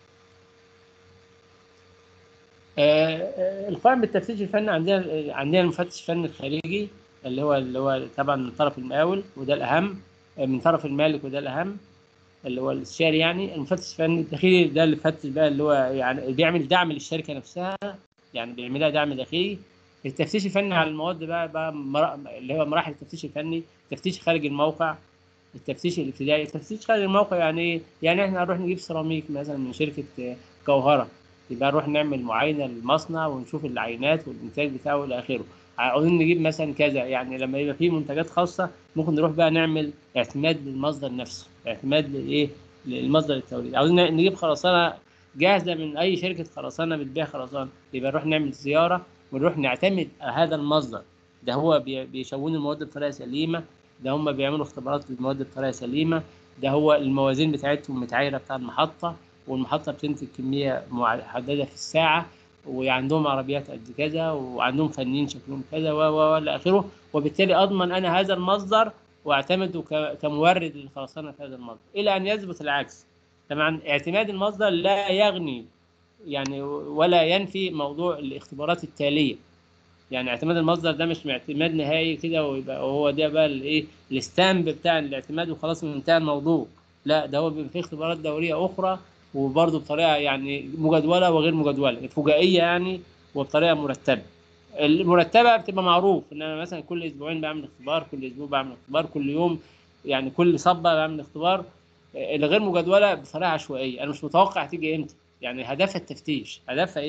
آه القائم بالتفتيش الفني عندنا عندنا المفتش الفني الخارجي اللي هو اللي هو طبعا من طرف المقاول وده الاهم من طرف المالك وده الاهم اللي هو الاستشاري يعني المفتش الفني الداخلي ده اللي فتش بقى اللي هو يعني بيعمل دعم للشركه نفسها يعني بيعملها دعم داخلي التفتيش الفني على المواد بقى, بقى مر... اللي هو مراحل التفتيش الفني تفتيش خارج الموقع التفتيش الابتدائي التفتيش خارج الموقع يعني ايه يعني احنا هنروح نجيب سيراميك مثلا من شركه جوهره يبقى نروح نعمل معاينه للمصنع ونشوف العينات والانتاج بتاعه الى اخره عاوزين نجيب مثلا كذا يعني لما يبقى في منتجات خاصه ممكن نروح بقى نعمل اعتماد للمصدر نفسه اعتماد لايه للمصدر التوريد عاوزين نجيب خرسانه جاهزه من اي شركه خرسانه بتبيع خرسانه يبقى نروح نعمل زياره ونروح نعتمد على هذا المصدر ده هو بيشون المواد بطريقه سليمه ده هم بيعملوا اختبارات للمواد بطريقه سليمه ده هو الموازين بتاعتهم متعايره بتاع المحطه والمحطه بتنتج كميه محدده في الساعه وعندهم عربيات قد كذا وعندهم فنيين شكلهم كذا و الى اخره وبالتالي اضمن انا هذا المصدر واعتمده كمورد للخرسانه في هذا المصدر الى ان يثبت العكس طبعا اعتماد المصدر لا يغني يعني ولا ينفي موضوع الاختبارات التاليه يعني اعتماد المصدر ده مش اعتماد نهائي كده ويبقى هو ده بقى الايه الستامب بتاع الاعتماد وخلاص انتهى الموضوع لا ده هو بيبقى فيه اختبارات دوريه اخرى وبرضه بطريقه يعني مجدوله وغير مجدوله فجائيه يعني وبطريقه مرتبه المرتبه بتبقى معروف ان انا مثلا كل اسبوعين بعمل اختبار كل اسبوع بعمل اختبار كل يوم يعني كل صبه بعمل اختبار الغير مجدوله بطريقه عشوائيه انا مش متوقع هتيجي امتى يعني هدفها التفتيش هدفها ايه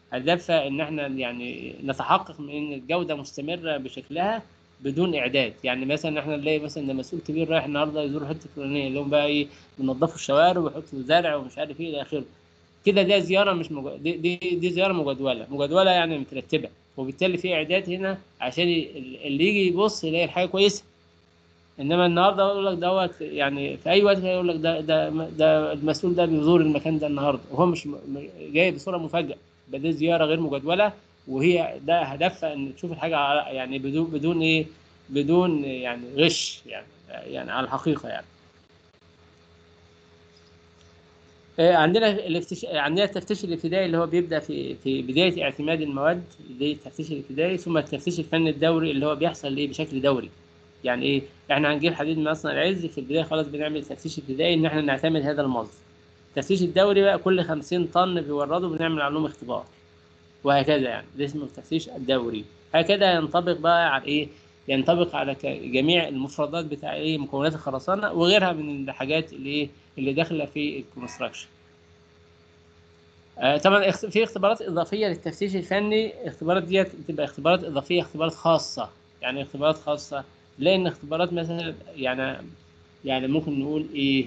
هدفها ان احنا يعني نتحقق من ان الجوده مستمره بشكلها بدون اعداد يعني مثلا احنا نلاقي مثلا ده مسؤول كبير رايح النهارده يزور حته فلانيه اللي هم بقى ايه بينظفوا الشوارع ويحطوا زرع ومش عارف ايه الى اخره كده ده زياره مش مجو... دي, دي دي زياره مجدوله مجدوله يعني مترتبه وبالتالي في اعداد هنا عشان ي- اللي يجي يبص يلاقي الحاجه كويسه انما النهارده يقول لك دوت يعني في اي وقت يقول لك ده ده ده المسؤول ده بيزور المكان ده النهارده وهو مش م- م- جاي بصوره مفاجاه ده دي زياره غير مجدوله وهي ده هدفها ان تشوف الحاجه على يعني بدون بدون ايه بدون يعني غش يعني يعني على الحقيقه يعني آه، عندنا الافتش... عندنا التفتيش الابتدائي اللي هو بيبدا في في بدايه اعتماد المواد دي التفتيش الابتدائي ثم التفتيش الفني الدوري اللي هو بيحصل ايه بشكل دوري يعني ايه احنا هنجيب حديد من مصنع العز في البدايه خلاص بنعمل تفتيش ابتدائي ان احنا نعتمد هذا المصدر التفتيش الدوري بقى كل 50 طن بيوردوا بنعمل عليهم اختبار وهكذا يعني ده اسمه التفتيش الدوري هكذا ينطبق بقى على ايه ينطبق على ك- جميع المفردات بتاع ايه مكونات الخرسانه وغيرها من الحاجات اللي ايه اللي داخله في الكونستراكشن آه، طبعا اخت- في اختبارات اضافيه للتفتيش الفني اختبارات ديت بتبقى اختبارات اضافيه اختبارات خاصه يعني اختبارات خاصه لان اختبارات مثلا يعني يعني ممكن نقول ايه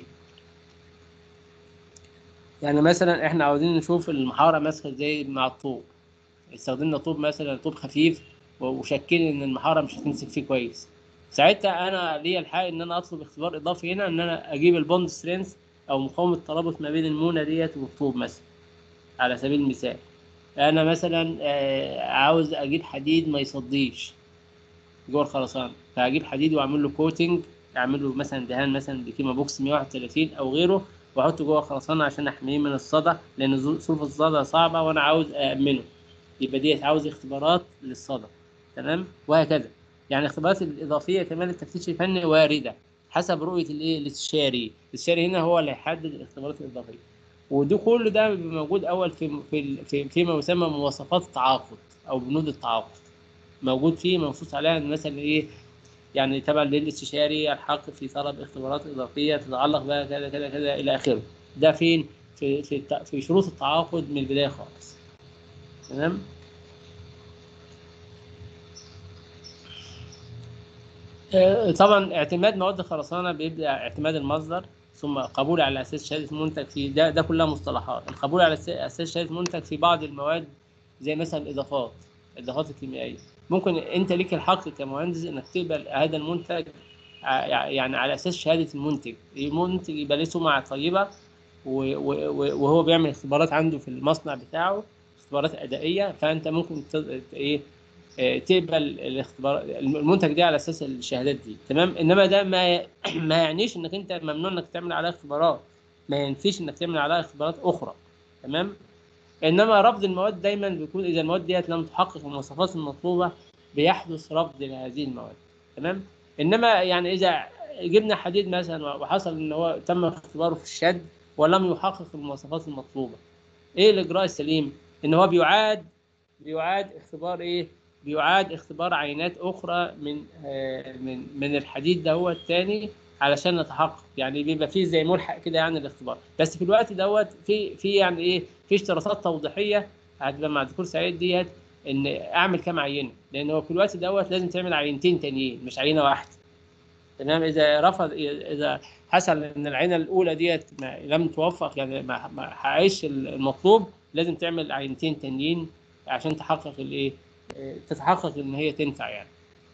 يعني مثلا احنا عاوزين نشوف المحاره ماسكه ازاي مع الطوب استخدمنا طوب مثلا طوب خفيف و- وشكينا ان المحاره مش هتمسك فيه كويس ساعتها انا ليا الحق ان انا اطلب اختبار اضافي هنا ان انا اجيب البوند سترينث او مقاومه الترابط ما بين المونه ديت والطوب مثلا على سبيل المثال انا مثلا آه، عاوز اجيب حديد ما يصديش جوه الخرسانه فهجيب حديد واعمل له كوتنج اعمل له مثلا دهان مثلا بكيما بوكس 131 او غيره واحطه جوه الخرسانه عشان احميه من الصدى لان ظروف ظروف الصدى صعبه وانا عاوز امنه يبقى ديت عاوز اختبارات للصدى تمام وهكذا يعني الاختبارات الاضافيه كمان للتفتيش الفني وارده حسب رؤيه الايه الاستشاري الاستشاري هنا هو اللي هيحدد الاختبارات الاضافيه وده كل ده بيبقى موجود اول في في في فيما يسمى مواصفات التعاقد او بنود التعاقد موجود فيه منصوص عليها ان مثلا ايه يعني تبع للاستشاري الحق في طلب اختبارات اضافيه تتعلق بقى كذا كذا كذا الى اخره ده فين في في الت- في شروط التعاقد من البدايه خالص تمام آه، طبعا اعتماد مواد الخرسانه بيبدا اعتماد المصدر ثم قبول على اساس شهاده منتج في ده ده كلها مصطلحات القبول على أس- اساس شهاده منتج في بعض المواد زي مثلا الاضافات الاضافات الكيميائيه ممكن انت ليك الحق كمهندس انك تقبل هذا المنتج ع- يعني على اساس شهاده المنتج المنتج يبقى له سمعه طيبه و- و- و- وهو بيعمل اختبارات عنده في المصنع بتاعه اختبارات ادائيه فانت ممكن ت- ايه آه، تقبل الاختبار المنتج ده على اساس الشهادات دي تمام انما ده ما ما يعنيش انك انت ممنوع انك تعمل عليها اختبارات ما ينفيش انك تعمل عليها اختبارات اخرى تمام انما رفض المواد دايما بيكون اذا المواد ديت لم تحقق المواصفات المطلوبه بيحدث رفض لهذه المواد تمام انما يعني اذا جبنا حديد مثلا وحصل ان هو تم اختباره في الشد ولم يحقق المواصفات المطلوبه ايه الاجراء السليم ان هو بيعاد بيعاد اختبار ايه بيعاد اختبار عينات اخرى من آه، من من الحديد دوت تاني علشان نتحقق يعني بيبقى فيه زي ملحق كده يعني الاختبار بس في الوقت دوت في في يعني ايه في اشتراطات توضيحيه هتبقى مع الدكتور سعيد ديت ان اعمل كام عينه لان هو في الوقت دوت لازم تعمل عينتين تانيين مش عينه واحده تمام اذا رفض اذا حصل ان العينه الاولى ديت ما لم توفق يعني ما ما حققش المطلوب لازم تعمل عينتين تانيين عشان تحقق الايه آه، تتحقق ان هي تنفع يعني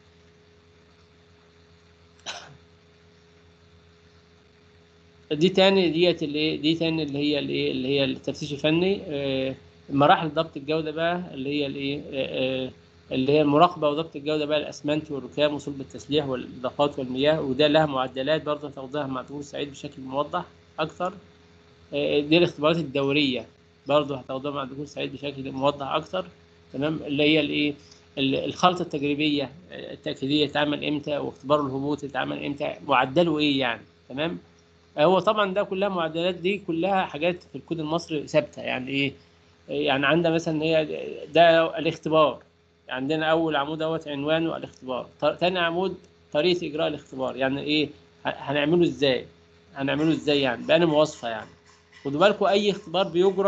دي تاني ديت اللي دي تاني اللي هي الايه اللي هي التفتيش الفني آه، مراحل ضبط الجوده بقى اللي هي الايه آه، آه، اللي هي المراقبه وضبط الجوده بقى الاسمنت والركام وصلب التسليح والاضافات والمياه وده لها معدلات برضه هتاخدها مع دكتور سعيد بشكل موضح اكتر آه، دي الاختبارات الدوريه برضه هتاخدوها مع الدكتور سعيد بشكل موضح اكتر تمام اللي هي الايه ال- الخلطه التجريبيه آه، التاكيديه تتعمل امتى واختبار الهبوط يتعمل امتى معدله ايه يعني تمام هو طبعا ده كلها معدلات دي كلها حاجات في الكود المصري ثابته يعني ايه يعني عندنا مثلا هي ده الاختبار عندنا اول عمود دوت عنوانه الاختبار ط- تاني عمود طريقه اجراء الاختبار يعني ايه ه- هنعمله ازاي هنعمله ازاي يعني بأنهي مواصفه يعني خدوا بالكم اي اختبار بيجرى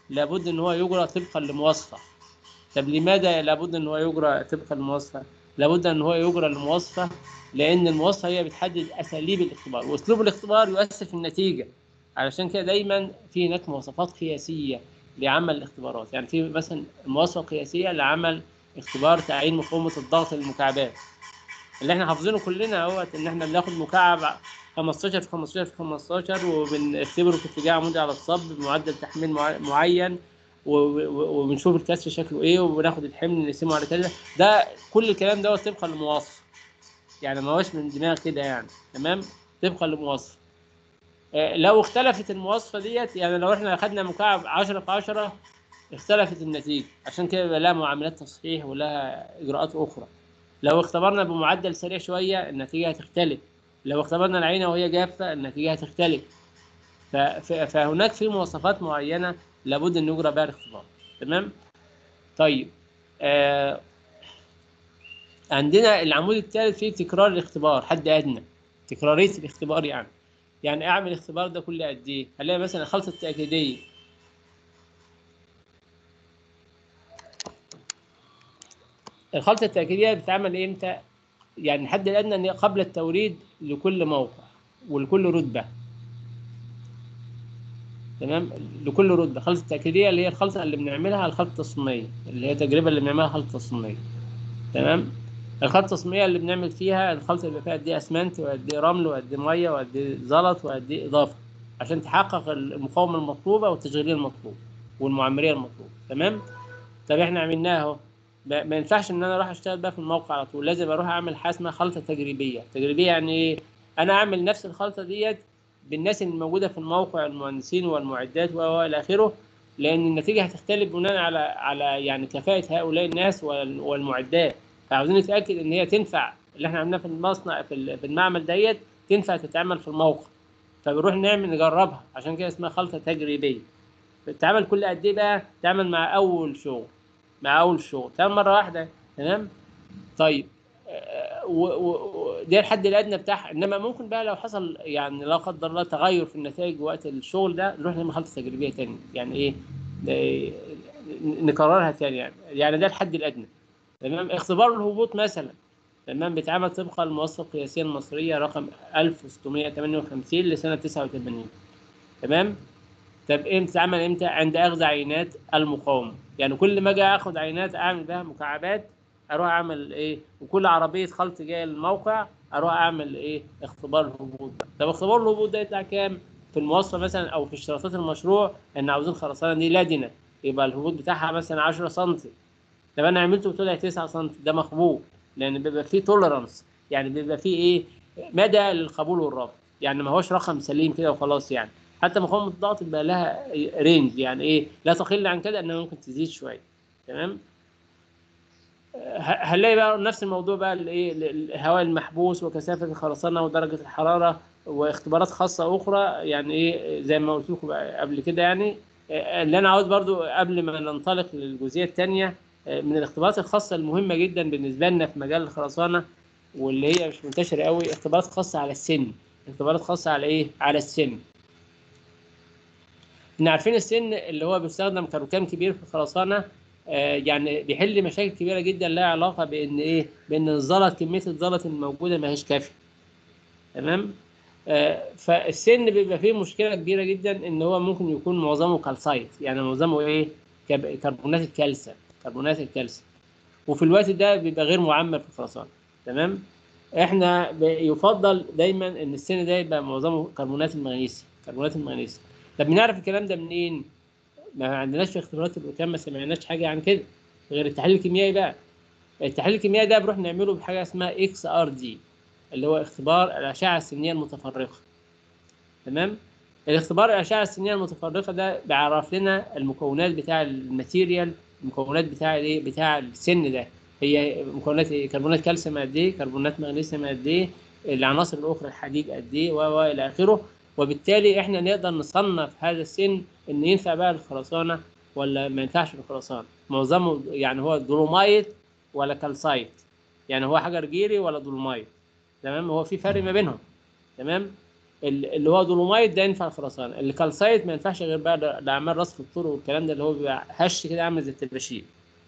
لابد ان هو يجرى طبقا لمواصفه طب لماذا لابد ان هو يجرى طبقا لمواصفه لابد ان هو يجرى لمواصفه لان المواصفه هي بتحدد اساليب الاختبار واسلوب الاختبار يؤثر في النتيجه علشان كده دايما في هناك مواصفات قياسيه لعمل الاختبارات يعني في مثلا مواصفه قياسيه لعمل اختبار تعيين مقاومه الضغط للمكعبات اللي احنا حافظينه كلنا اهوت ان احنا بناخد مكعب 15 في 15 في 15 وبنختبره في اتجاه عمودي على الصب بمعدل تحميل مع- معين و- و- وبنشوف الكسر شكله ايه وبناخد الحمل نقسمه على كذا ده كل الكلام دوت طبقا لمواصفه يعني ما هوش من دماغ كده يعني تمام طبقا لمواصفه آه، لو اختلفت المواصفه ديت يعني لو احنا اخدنا مكعب 10 في 10 اختلفت النتيجه عشان كده يبقى لها معاملات تصحيح ولها اجراءات اخرى لو اختبرنا بمعدل سريع شويه النتيجه هتختلف لو اختبرنا العينه وهي جافه النتيجه هتختلف ف- ف- فهناك في مواصفات معينه لابد ان يجرى بها الاختبار تمام طيب آه عندنا العمود الثالث فيه تكرار الاختبار حد ادنى تكراريه الاختبار يعني يعني اعمل الاختبار ده كل قد ايه هنلاقي مثلا الخلطه التاكيديه الخلطه التاكيديه بتتعمل امتى يعني الحد الادنى ان هي قبل التوريد لكل موقع ولكل رتبه تمام لكل رتبه خلطه التاكيديه اللي هي الخلطه اللي بنعملها الخلطه التصميميه اللي هي التجربه اللي بنعملها خلطه تصميميه تمام الخلطه التصميميه اللي بنعمل فيها الخلطه اللي فيها قد ايه اسمنت وقد ايه رمل وقد ايه ميه وقد ايه زلط وقد ايه اضافه عشان تحقق المقاومه المطلوبه والتشغيليه المطلوبه والمعمريه المطلوبه تمام طب احنا عملناها اهو ما ما ينفعش ان انا اروح اشتغل بقى في الموقع على طول لازم اروح اعمل حاجه اسمها خلطه تجريبيه تجريبيه يعني ايه انا اعمل نفس الخلطه ديت بالناس اللي موجوده في الموقع المهندسين والمعدات و و الى اخره لان النتيجه هتختلف بناء على على يعني كفاءه هؤلاء الناس وال- والمعدات فعاوزين نتاكد ان هي تنفع اللي احنا عملناه في المصنع في ال- في المعمل ديت تنفع تتعمل في الموقع فبنروح نعمل نجربها عشان كده اسمها خلطه تجريبيه بتتعمل كل قد ايه بقى تعمل مع اول شغل مع اول شغل تعمل مره واحده تمام طيب آه، و- و- و- ده الحد الادنى بتاعها انما ممكن بقى لو حصل يعني لا قدر الله تغير في النتائج وقت الشغل ده نروح نعمل خلطه تجريبيه تاني يعني ايه آه، نكررها تاني يعني يعني ده الحد الادنى تمام اختبار الهبوط مثلا تمام بيتعمل طبقا للمواصفه القياسيه المصريه رقم 1658 لسنه 89 تمام طب امتى اتعمل امتى عند اخذ عينات المقاومه يعني كل ما اجي اخد عينات اعمل بها مكعبات اروح اعمل ايه وكل عربيه خلط جايه للموقع اروح اعمل ايه اختبار الهبوط ده طب اختبار الهبوط ده يطلع كام في المواصفه مثلا او في اشتراطات المشروع ان عاوزين خرسانه دي لادنه يبقى الهبوط بتاعها مثلا 10 سم طب انا عملته طلع 9 سم ده مقبول لان بيبقى فيه توليرانس يعني بيبقى فيه ايه مدى للقبول والرفض يعني ما هوش رقم سليم كده وخلاص يعني حتى مقاومه الضغط بيبقى لها رينج يعني ايه لا تقل عن كده انها ممكن تزيد شويه تمام ه- هنلاقي بقى نفس الموضوع بقى الايه الهواء المحبوس وكثافه الخرسانه ودرجه الحراره واختبارات خاصه اخرى يعني ايه زي ما قلت لكم بقى قبل كده يعني آه، اللي انا عاوز برضو قبل ما ننطلق للجزئيه الثانيه من الاختبارات الخاصه المهمه جدا بالنسبه لنا في مجال الخرسانه واللي هي مش منتشره قوي اختبارات خاصه على السن اختبارات خاصه على ايه على السن احنا عارفين السن اللي هو بيستخدم كركام كبير في الخرسانه آه، يعني بيحل مشاكل كبيره جدا لها علاقه بان ايه بان الزلط كميه الزلط الموجوده ما هيش كافيه تمام آه، فالسن بيبقى فيه مشكله كبيره جدا ان هو ممكن يكون معظمه كالسايت يعني معظمه ايه كب- كربونات الكالسيوم كربونات الكالسيوم وفي الوقت ده بيبقى غير معمر في الخرسانه تمام احنا ب- يفضل دايما ان السن ده يبقى معظمه كربونات المغنيسيوم كربونات المغنيسيوم طب بنعرف الكلام ده منين ما عندناش في اختبارات الركام ما سمعناش حاجه عن كده غير التحليل الكيميائي بقى التحليل الكيميائي ده بنروح نعمله بحاجه اسمها اكس ار دي اللي هو اختبار الاشعه السينيه المتفرقه تمام الاختبار الاشعه السينيه المتفرقه ده بيعرف لنا المكونات بتاع الماتيريال المكونات بتاع الايه بتاع السن ده هي مكونات ايه كربونات كالسيوم قد ايه كربونات مغنيسيوم قد ايه العناصر الاخرى الحديد قد ايه و و الى اخره وبالتالي احنا نقدر نصنف هذا السن ان ينفع بقى للخرسانه ولا ما ينفعش للخرسانه معظمه يعني هو دولومايت ولا كالسايت يعني هو حجر جيري ولا دولومايت تمام هو في فرق ما بينهم تمام ال- اللي هو دولومايت ده ينفع خرسانه الكالسايت ما ينفعش غير بقى ل- لاعمال رصف الطرق والكلام ده اللي هو بيبقى هش كده عامل زي التباشير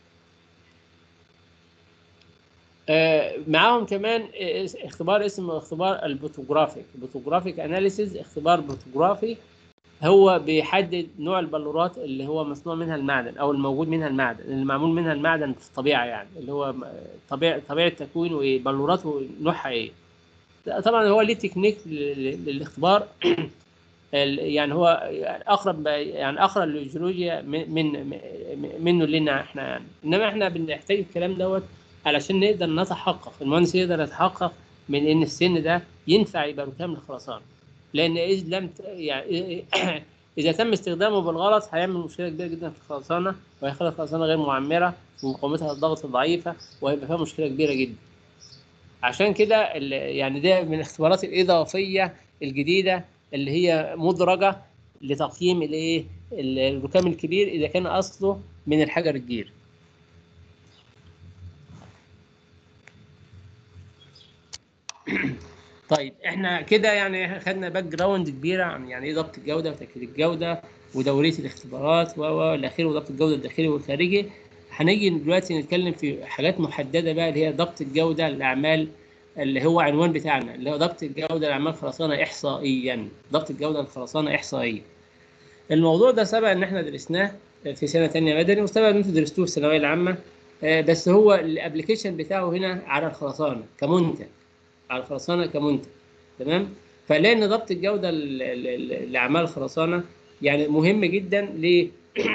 آه، معاهم كمان آه، اختبار اسمه اختبار البوتوجرافيك البوتوجرافيك اناليسيز اختبار بوتوجرافي هو بيحدد نوع البلورات اللي هو مصنوع منها المعدن او الموجود منها المعدن اللي معمول منها المعدن في الطبيعه يعني اللي هو م- طبيعه طبيعه تكوينه ايه بلوراته نوعها ايه طبعا هو ليه تكنيك لل- للاختبار ال- يعني هو يعني اقرب يعني اقرب للجيولوجيا من من منه لنا احنا يعني انما احنا بنحتاج الكلام دوت علشان نقدر نتحقق المهندس يقدر يتحقق من ان السن ده ينفع يبقى ركام للخرسانه لان اذا لم ت- يعني اذا تم استخدامه بالغلط هيعمل مشكله كبيره جدا في الخرسانه وهيخلي الخرسانه غير معمره ومقاومتها للضغط ضعيفه وهيبقى فيها مشكله كبيره جدا عشان كده ال- يعني ده من الاختبارات الاضافيه الجديده اللي هي مدرجه لتقييم الايه ال- الركام الكبير اذا كان اصله من الحجر الجير طيب احنا كده يعني خدنا باك جراوند كبيره عن يعني ايه ضبط الجوده وتاكيد الجوده ودوريه الاختبارات و و الاخير وضبط الجوده الداخلي والخارجي هنيجي دلوقتي نتكلم في حاجات محدده بقى اللي هي ضبط الجوده للاعمال اللي هو عنوان بتاعنا اللي هو ضبط الجوده لاعمال خرسانه احصائيا ضبط الجوده للخرسانه احصائيا الموضوع ده سبق ان احنا درسناه في سنه ثانيه مدني وسبق ان انتوا درستوه في الثانويه العامه آه، بس هو الابلكيشن بتاعه هنا على الخرسانه كمنتج على الخرسانه كمنتج تمام فلان ضبط الجوده ل- ل- ل- لاعمال الخرسانه يعني مهم جدا ليه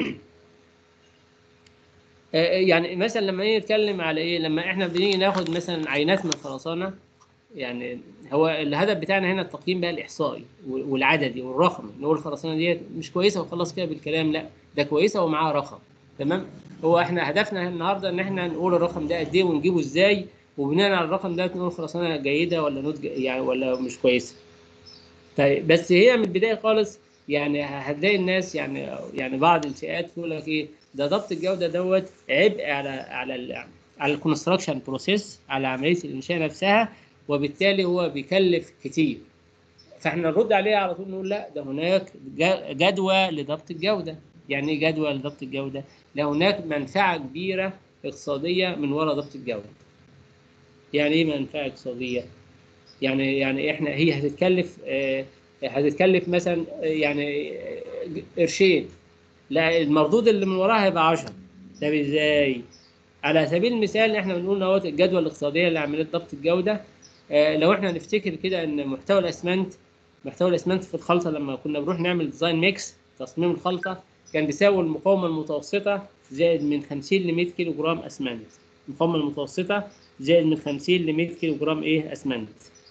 آه، يعني مثلا لما نيجي نتكلم على ايه لما احنا بنيجي ناخد مثلا عينات من الخرسانه يعني هو الهدف بتاعنا هنا التقييم بقى الاحصائي وال- والعددي والرقمي نقول الخرسانه ديت مش كويسه وخلاص كده بالكلام لا ده كويسه ومعاها رقم تمام هو احنا هدفنا النهارده ان احنا نقول الرقم ده قد ايه ونجيبه ازاي وبناء على الرقم ده نقول خرسانه جيده ولا نوت يعني ولا مش كويسه طيب بس هي من البدايه خالص يعني هتلاقي الناس يعني يعني بعض الفئات تقول لك ايه ده ضبط الجوده دوت عبء على على ال على الكونستراكشن بروسيس على عمليه الانشاء نفسها وبالتالي هو بيكلف كتير فاحنا نرد عليه على طول نقول لا ده هناك ج- جدوى لضبط الجوده يعني ايه جدوى لضبط الجوده؟ لا هناك منفعه كبيره اقتصاديه من وراء ضبط الجوده يعني ايه منفعه اقتصاديه؟ يعني يعني احنا هي هتتكلف آه، هتتكلف مثلا آه، يعني آه، قرشين لا المردود اللي من وراها هيبقى 10 طب ازاي؟ على سبيل المثال احنا بنقول اهوت الجدوى الاقتصاديه لعمليه ضبط الجوده آه، لو احنا نفتكر كده ان محتوى الاسمنت محتوى الاسمنت في الخلطه لما كنا بنروح نعمل ديزاين ميكس تصميم الخلطه كان بيساوي المقاومه المتوسطه زائد من 50 ل 100 كيلو جرام اسمنت المقاومه المتوسطه زائد من 50 ل 100 كيلو جرام ايه اسمنت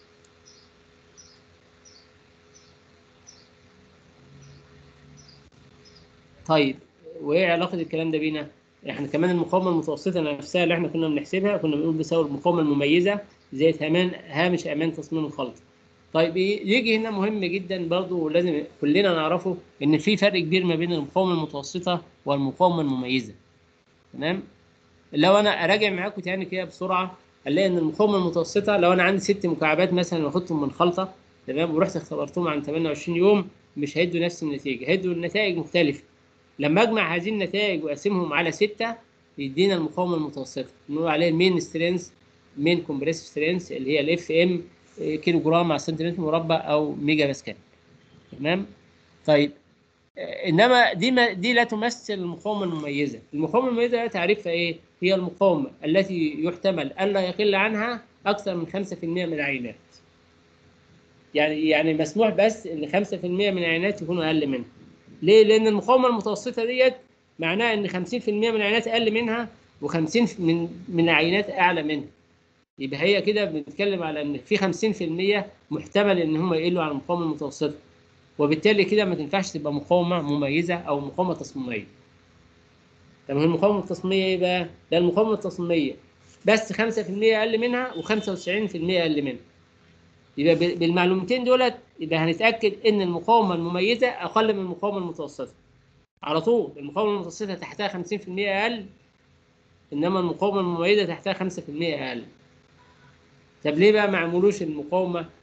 طيب وايه علاقه الكلام ده بينا احنا كمان المقاومه المتوسطه نفسها اللي احنا كنا بنحسبها كنا بنقول بيساوي المقاومه المميزه زائد همان هامش امان تصميم الخلطه طيب ي- يجي هنا مهم جدا برضو ولازم كلنا نعرفه ان في فرق كبير ما بين المقاومه المتوسطه والمقاومه المميزه تمام لو انا اراجع معاكم تاني كده بسرعه هنلاقي ان المقاومه المتوسطه لو انا عندي ست مكعبات مثلا واخدهم من خلطه تمام ورحت اختبرتهم عن 28 يوم مش هيدوا نفس النتيجه هيدوا النتائج مختلفه لما اجمع هذه النتائج واقسمهم على سته يدينا المقاومه المتوسطه نقول عليها المين سترينث مين كومبريسيف سترينث اللي هي الاف ام كيلو جرام على سنتيمتر مربع او ميجا باسكال تمام طيب آه، انما دي ما دي لا تمثل المقاومه المميزه المقاومه المميزه تعريفها ايه هي المقاومه التي يحتمل الا يقل عنها اكثر من 5% من العينات يعني يعني مسموح بس ان 5% من العينات يكونوا اقل منها ليه لان المقاومه المتوسطه ديت معناها ان 50% من العينات اقل منها و50 من من العينات اعلى منها يبقى هي كده بنتكلم على ان في 50% محتمل ان هم يقلوا عن المقاومه المتوسطه وبالتالي كده ما تنفعش تبقى مقاومه مميزه او مقاومه تصميميه طب هي المقاومه التصميميه ايه بقى؟ ده المقاومه التصميميه بس 5% اقل منها و95% اقل منها يبقى بال- بالمعلومتين دولت يبقى هنتاكد ان المقاومه المميزه اقل من المقاومه المتوسطه على طول المقاومه المتوسطه تحتها 50% اقل انما المقاومه المميزه تحتها 5% اقل طب ليه بقى ما عملوش المقاومه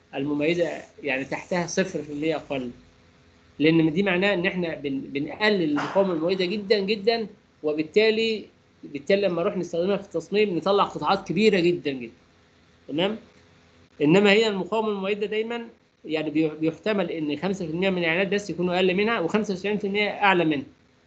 المميزه يعني تحتها 0% اقل لان دي معناه ان احنا بن بنقلل المقاومه المميزه جدا جدا وبالتالي بالتالي لما نروح نستخدمها في التصميم نطلع قطاعات كبيره جدا جدا تمام انما هي المقاومه المميزه دايما يعني بي- بيحتمل ان 5% من الاعلانات بس يكونوا اقل منها و95% اعلى منها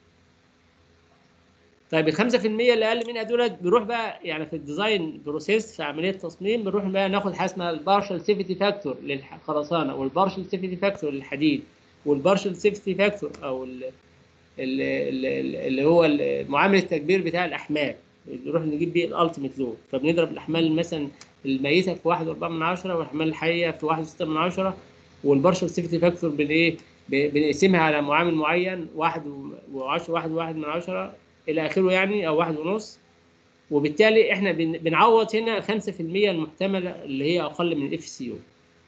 طيب ال 5% اللي اقل منها دولت بنروح بقى يعني في الديزاين بروسيس في عمليه التصميم بنروح بقى ناخد حاجه اسمها البارشال سيفتي فاكتور للخرسانه والبارشال سيفتي فاكتور للحديد والبارشال سيفتي فاكتور او ال- ال- ال- اللي هو ال- معامل التكبير بتاع الاحمال نروح نجيب بيه الالتيميت لود فبنضرب الاحمال مثلا الميته في 1.4 من عشرة والاحمال الحيه في 1.6 من عشرة والبارشال سيفتي فاكتور بالايه ب- بنقسمها على معامل معين 1 و10 1 1 من عشرة الى اخره يعني او واحد ونص وبالتالي احنا بن- بنعوض هنا 5% المحتمله اللي هي اقل من الاف سي يو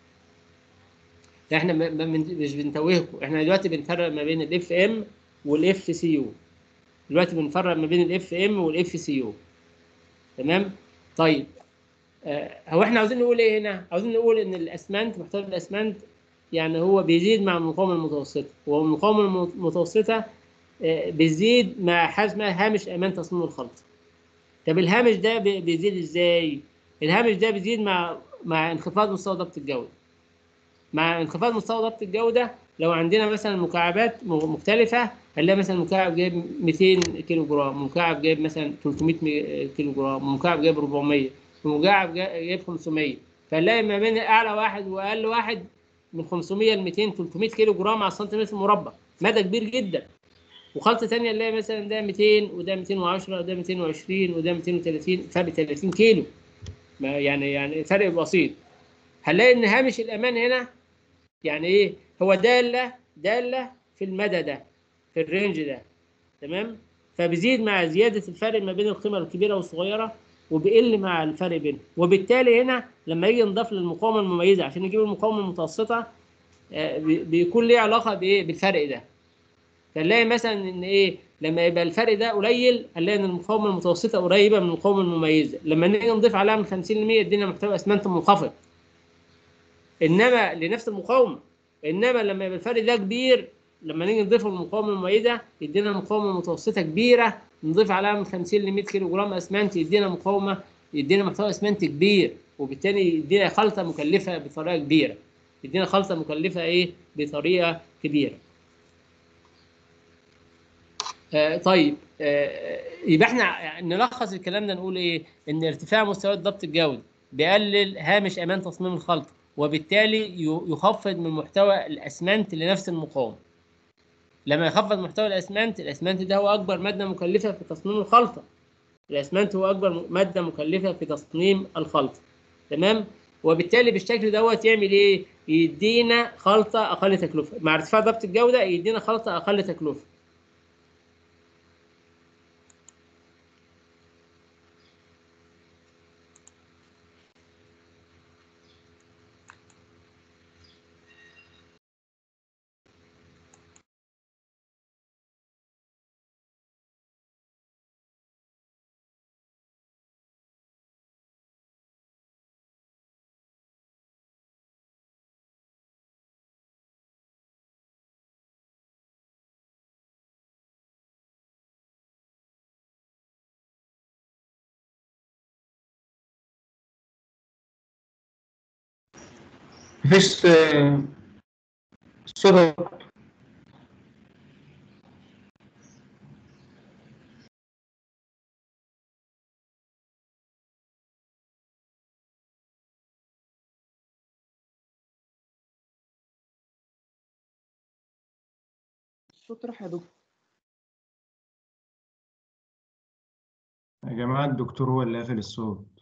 احنا ما- ما بن- مش بنتوهكم احنا دلوقتي بنفرق ما بين الاف ام والاف سي يو دلوقتي بنفرق ما بين الاف ام والاف سي يو تمام طيب آه، هو احنا عاوزين نقول ايه هنا عاوزين نقول ان الاسمنت محتوى الاسمنت يعني هو بيزيد مع المقاومه المتوسطه والمقاومه المتوسطه آه، بيزيد مع حاجه اسمها هامش امان تصميم الخلط طب الهامش ده بي- بيزيد ازاي الهامش ده بيزيد مع مع انخفاض مستوى ضبط الجوده مع انخفاض مستوى ضبط الجوده لو عندنا مثلا مكعبات م- مختلفه هنلاقي مثلا مكعب جايب 200 كيلو جرام مكعب جايب مثلا 300 مي- كيلو جرام مكعب جايب 400 ومكعب جا- جايب 500 فنلاقي ما بين اعلى واحد واقل واحد من 500 ل 200 300 كيلو جرام على السنتيمتر مربع مدى كبير جدا وخلطه ثانيه نلاقي مثلا ده 200 وده 210 وده 220 وده 230 فرق 30 كيلو ما يعني يعني فرق بسيط هنلاقي ان هامش الامان هنا يعني ايه هو داله داله في المدى ده في الرينج ده تمام فبيزيد مع زياده الفرق ما بين القيمه الكبيره والصغيره وبيقل مع الفرق بينهم وبالتالي هنا لما يجي نضاف للمقاومه المميزه عشان نجيب المقاومه المتوسطه آه، بي- بيكون ليه علاقه بايه بالفرق ده فنلاقي مثلا ان ايه لما يبقى الفرق ده قليل هنلاقي ان المقاومه المتوسطه قريبه من المقاومه المميزه لما نيجي نضيف عليها من 50 ل 100 يدينا محتوى اسمنت منخفض انما لنفس المقاومه انما لما يبقى الفرق ده كبير لما نيجي نضيفه للمقاومه المميزه يدينا مقاومه متوسطه كبيره نضيف عليها من 50 ل 100 كيلو جرام اسمنت يدينا مقاومه يدينا محتوى اسمنت كبير وبالتالي يدينا خلطه مكلفه بطريقه كبيره يدينا خلطه مكلفه ايه بطريقه كبيره آه طيب آه يبقى احنا نلخص الكلام ده نقول ايه ان ارتفاع مستويات ضبط الجوده بيقلل هامش امان تصميم الخلطه وبالتالي ي- يخفض من محتوى الاسمنت لنفس المقاومه لما يخفض محتوى الاسمنت الاسمنت ده هو اكبر ماده مكلفه في تصميم الخلطه الاسمنت هو اكبر ماده مكلفه في تصميم الخلطه تمام وبالتالي بالشكل دوت يعمل ايه يدينا خلطه اقل تكلفه مع ارتفاع ضبط الجوده يدينا خلطه اقل تكلفه مفيش آه، صوت الصوت راح يا دكتور يا جماعة الدكتور هو اللي قافل الصوت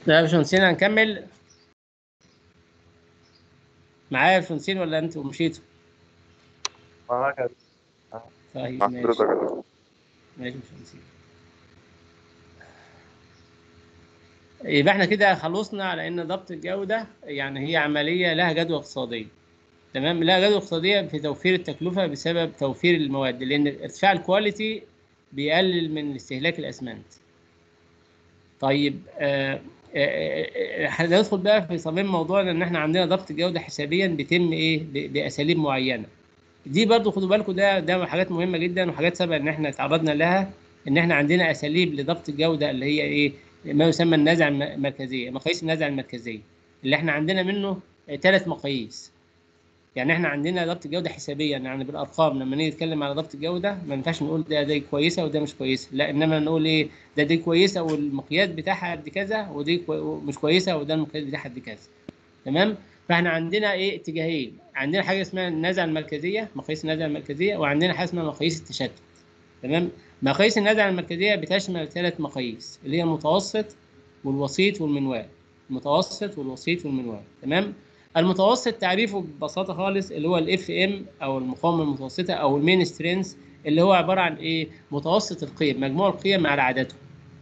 لا يا باشمهندسين هنكمل معايا يا باشمهندسين ولا انتوا مشيتوا؟ معاك يا طيب مع ماشي حضرتك يا دكتور. ماشي يا باشمهندسين يبقى احنا كده خلصنا على ان ضبط الجودة يعني هي عملية لها جدوى اقتصادية تمام لها جدوى اقتصادية في توفير التكلفة بسبب توفير المواد لان ارتفاع الكواليتي بيقلل من استهلاك الاسمنت طيب آه، آه، آه، هندخل بقى في صميم موضوعنا ان احنا عندنا ضبط جودة حسابيا بيتم ايه ب- باساليب معينة دي برضو خدوا بالكم ده ده حاجات مهمة جدا وحاجات سبق ان احنا تعرضنا لها ان احنا عندنا اساليب لضبط الجودة اللي هي ايه ما يسمى النزعة الم- المركزية مقاييس النزعة المركزية اللي احنا عندنا منه ثلاث مقاييس يعني احنا عندنا ضبط جودة حسابيا يعني بالارقام لما نيجي نتكلم على ضبط الجودة ما ينفعش نقول ده دي كويسة وده مش كويسة لا انما نقول ايه ده دي كويسة والمقياس بتاعها قد كذا ودي كوي... مش كويسة وده المقياس بتاعها قد كذا تمام فاحنا عندنا ايه اتجاهين عندنا حاجة اسمها النزعة المركزية مقاييس النزعة المركزية وعندنا حاجة اسمها مقاييس التشتت تمام مقاييس النزعة المركزية بتشمل ثلاث مقاييس اللي هي المتوسط والوسيط والمنوال المتوسط والوسيط والمنوال تمام المتوسط تعريفه ببساطة خالص اللي هو الاف ام او المقاومة المتوسطة او المين سترينث اللي هو عبارة عن ايه متوسط القيم مجموع القيم على عددهم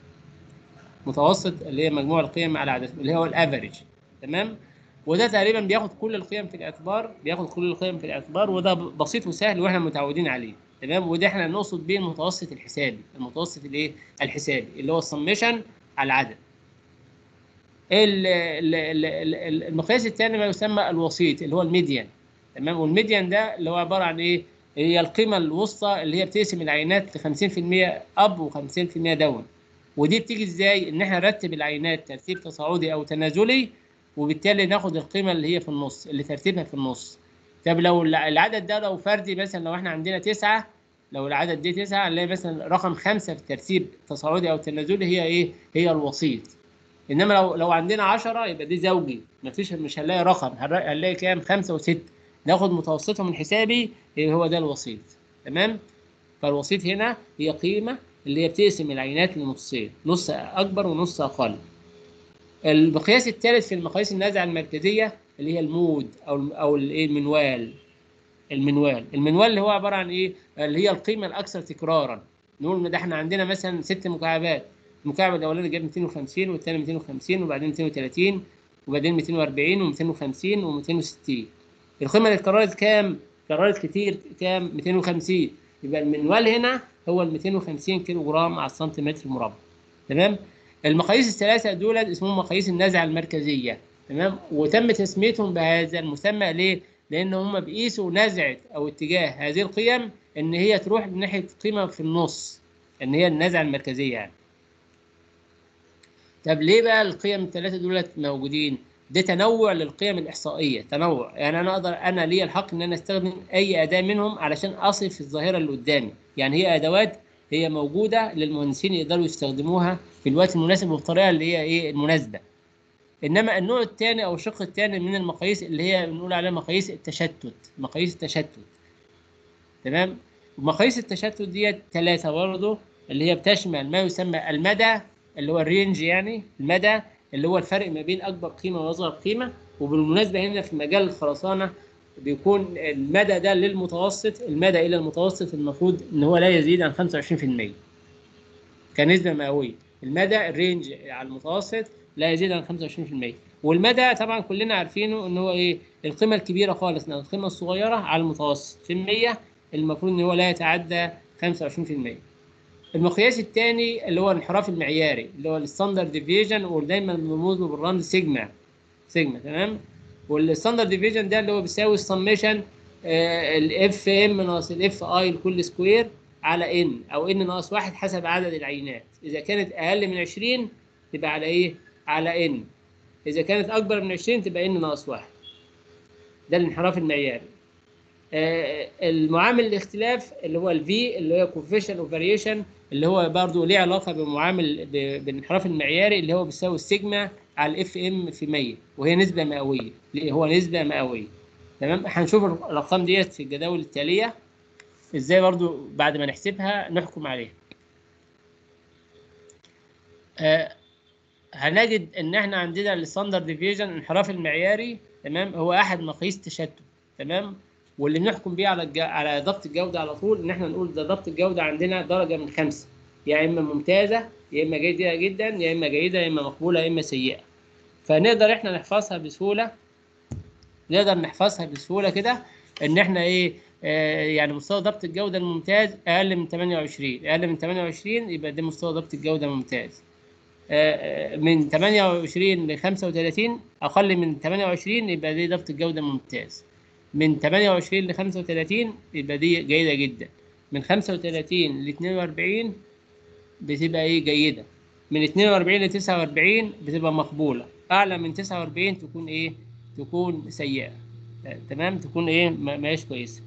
متوسط اللي هي مجموع القيم على عددهم اللي هو الافريج تمام وده تقريبا بياخد كل القيم في الاعتبار بياخد كل القيم في الاعتبار وده بسيط وسهل واحنا متعودين عليه تمام وده احنا نقصد بيه المتوسط الحسابي المتوسط الايه الحسابي اللي هو السمشن على العدد ال- ال- ال- ال- المقياس الثاني ما يسمى الوسيط اللي هو الميديان تمام والميديان ده اللي هو عباره عن ايه هي القيمه الوسطى اللي هي بتقسم العينات ل 50% اب و50% داون ودي بتيجي ازاي ان احنا نرتب العينات ترتيب تصاعدي او تنازلي وبالتالي ناخد القيمه اللي هي في النص اللي ترتيبها في النص طب لو الع- العدد ده لو فردي مثلا لو احنا عندنا تسعة لو العدد دي تسعة هنلاقي مثلا رقم خمسة في ترتيب تصاعدي أو تنازلي هي إيه؟ هي الوسيط. إنما لو لو عندنا 10 يبقى دي زوجي مفيش مش هنلاقي رقم هنلاقي هنلاقي كام؟ خمسة وستة. ناخد متوسطهم الحسابي إيه هو ده الوسيط. تمام؟ فالوسيط هنا هي قيمة اللي هي بتقسم العينات لنصين، نص أكبر ونص أقل. المقياس الثالث في المقاييس النازعة المركزية اللي هي المود أو أو الإيه المنوال. المنوال، المنوال اللي هو عبارة عن إيه؟ اللي هي القيمة الأكثر تكرارا. نقول إن ده إحنا عندنا مثلا ست مكعبات، المكعب الأولاني جاب 250 والثاني 250 وبعدين 230 وبعدين 240 و250 و260. القيمة اللي اتكررت كام؟ اتكررت كتير كام؟ 250 يبقى المنوال هنا هو ال 250 كيلو جرام على السنتيمتر مربع. تمام؟ المقاييس الثلاثة دول اسمهم مقاييس النزعة المركزية. تمام؟ وتم تسميتهم بهذا المسمى ليه؟ لأن هم بيقيسوا نزعة أو اتجاه هذه القيم إن هي تروح ناحية قيمة في النص. إن هي النزعة المركزية يعني. طب ليه بقى القيم الثلاثة دولت موجودين؟ ده تنوع للقيم الإحصائية، تنوع، يعني أنا أقدر أنا لي الحق إن أنا أستخدم أي أداة منهم علشان أصف الظاهرة اللي قدامي، يعني هي أدوات هي موجودة للمهندسين يقدروا يستخدموها في الوقت المناسب والطريقة اللي هي إيه المناسبة. إنما النوع الثاني أو الشق الثاني من المقاييس اللي هي بنقول عليها مقاييس التشتت، مقاييس التشتت. تمام؟ مقاييس التشتت ديت ثلاثة برضه اللي هي بتشمل ما يسمى المدى اللي هو الرينج يعني المدى اللي هو الفرق ما بين اكبر قيمه واصغر قيمه وبالمناسبه هنا في مجال الخرسانه بيكون المدى ده للمتوسط المدى الى المتوسط المفروض ان هو لا يزيد عن 25% كنسبه مئويه المدى الرينج على المتوسط لا يزيد عن 25% والمدى طبعا كلنا عارفينه ان هو ايه القيمه الكبيره خالص من القيمه الصغيره على المتوسط في المية المفروض ان هو لا يتعدى 25% المقياس الثاني اللي هو الانحراف المعياري اللي هو الستاندرد ديفيجن ودايما بنرمز له بالرمز سيجما سيجما تمام والستاندرد ديفيجن ده اللي هو بيساوي السميشن الاف ام ناقص الاف اي لكل سكوير على ان او ان ناقص واحد حسب عدد العينات اذا كانت اقل من 20 تبقى على ايه على ان اذا كانت اكبر من 20 تبقى ان ناقص واحد ده الانحراف المعياري آه، المعامل الاختلاف اللي هو الفي اللي هو كوفيشن اوف فاريشن اللي هو برضه ليه علاقه بمعامل ب- بالانحراف المعياري اللي هو بيساوي السيجما على الاف ام في 100 وهي نسبه مئويه ليه هو نسبه مئويه تمام هنشوف الارقام ديت في الجداول التاليه ازاي برضه بعد ما نحسبها نحكم عليها آه، هنجد ان احنا عندنا الستاندرد ديفيجن الانحراف المعياري تمام هو احد مقاييس التشتت تمام واللي بنحكم بيه على الج... على ضبط الجوده على طول ان احنا نقول ده ضبط الجوده عندنا درجه من خمسه يا اما ممتازه يا اما جيده جدا يا اما جيده يا اما مقبوله يا اما سيئه فنقدر احنا نحفظها بسهوله نقدر نحفظها بسهوله كده ان احنا ايه آه يعني مستوى ضبط الجوده الممتاز اقل من 28 اقل من 28 يبقى ده مستوى ضبط الجوده ممتاز آه، آه، من 28 ل 35 اقل من 28 يبقى دي ضبط الجوده ممتاز من 28 ل 35 يبقى دي جيده جدا من 35 ل 42 بتبقى ايه جيده من 42 ل 49 بتبقى مقبوله اعلى من 49 تكون ايه تكون سيئه آه، تمام تكون ايه ما ما هيش كويسه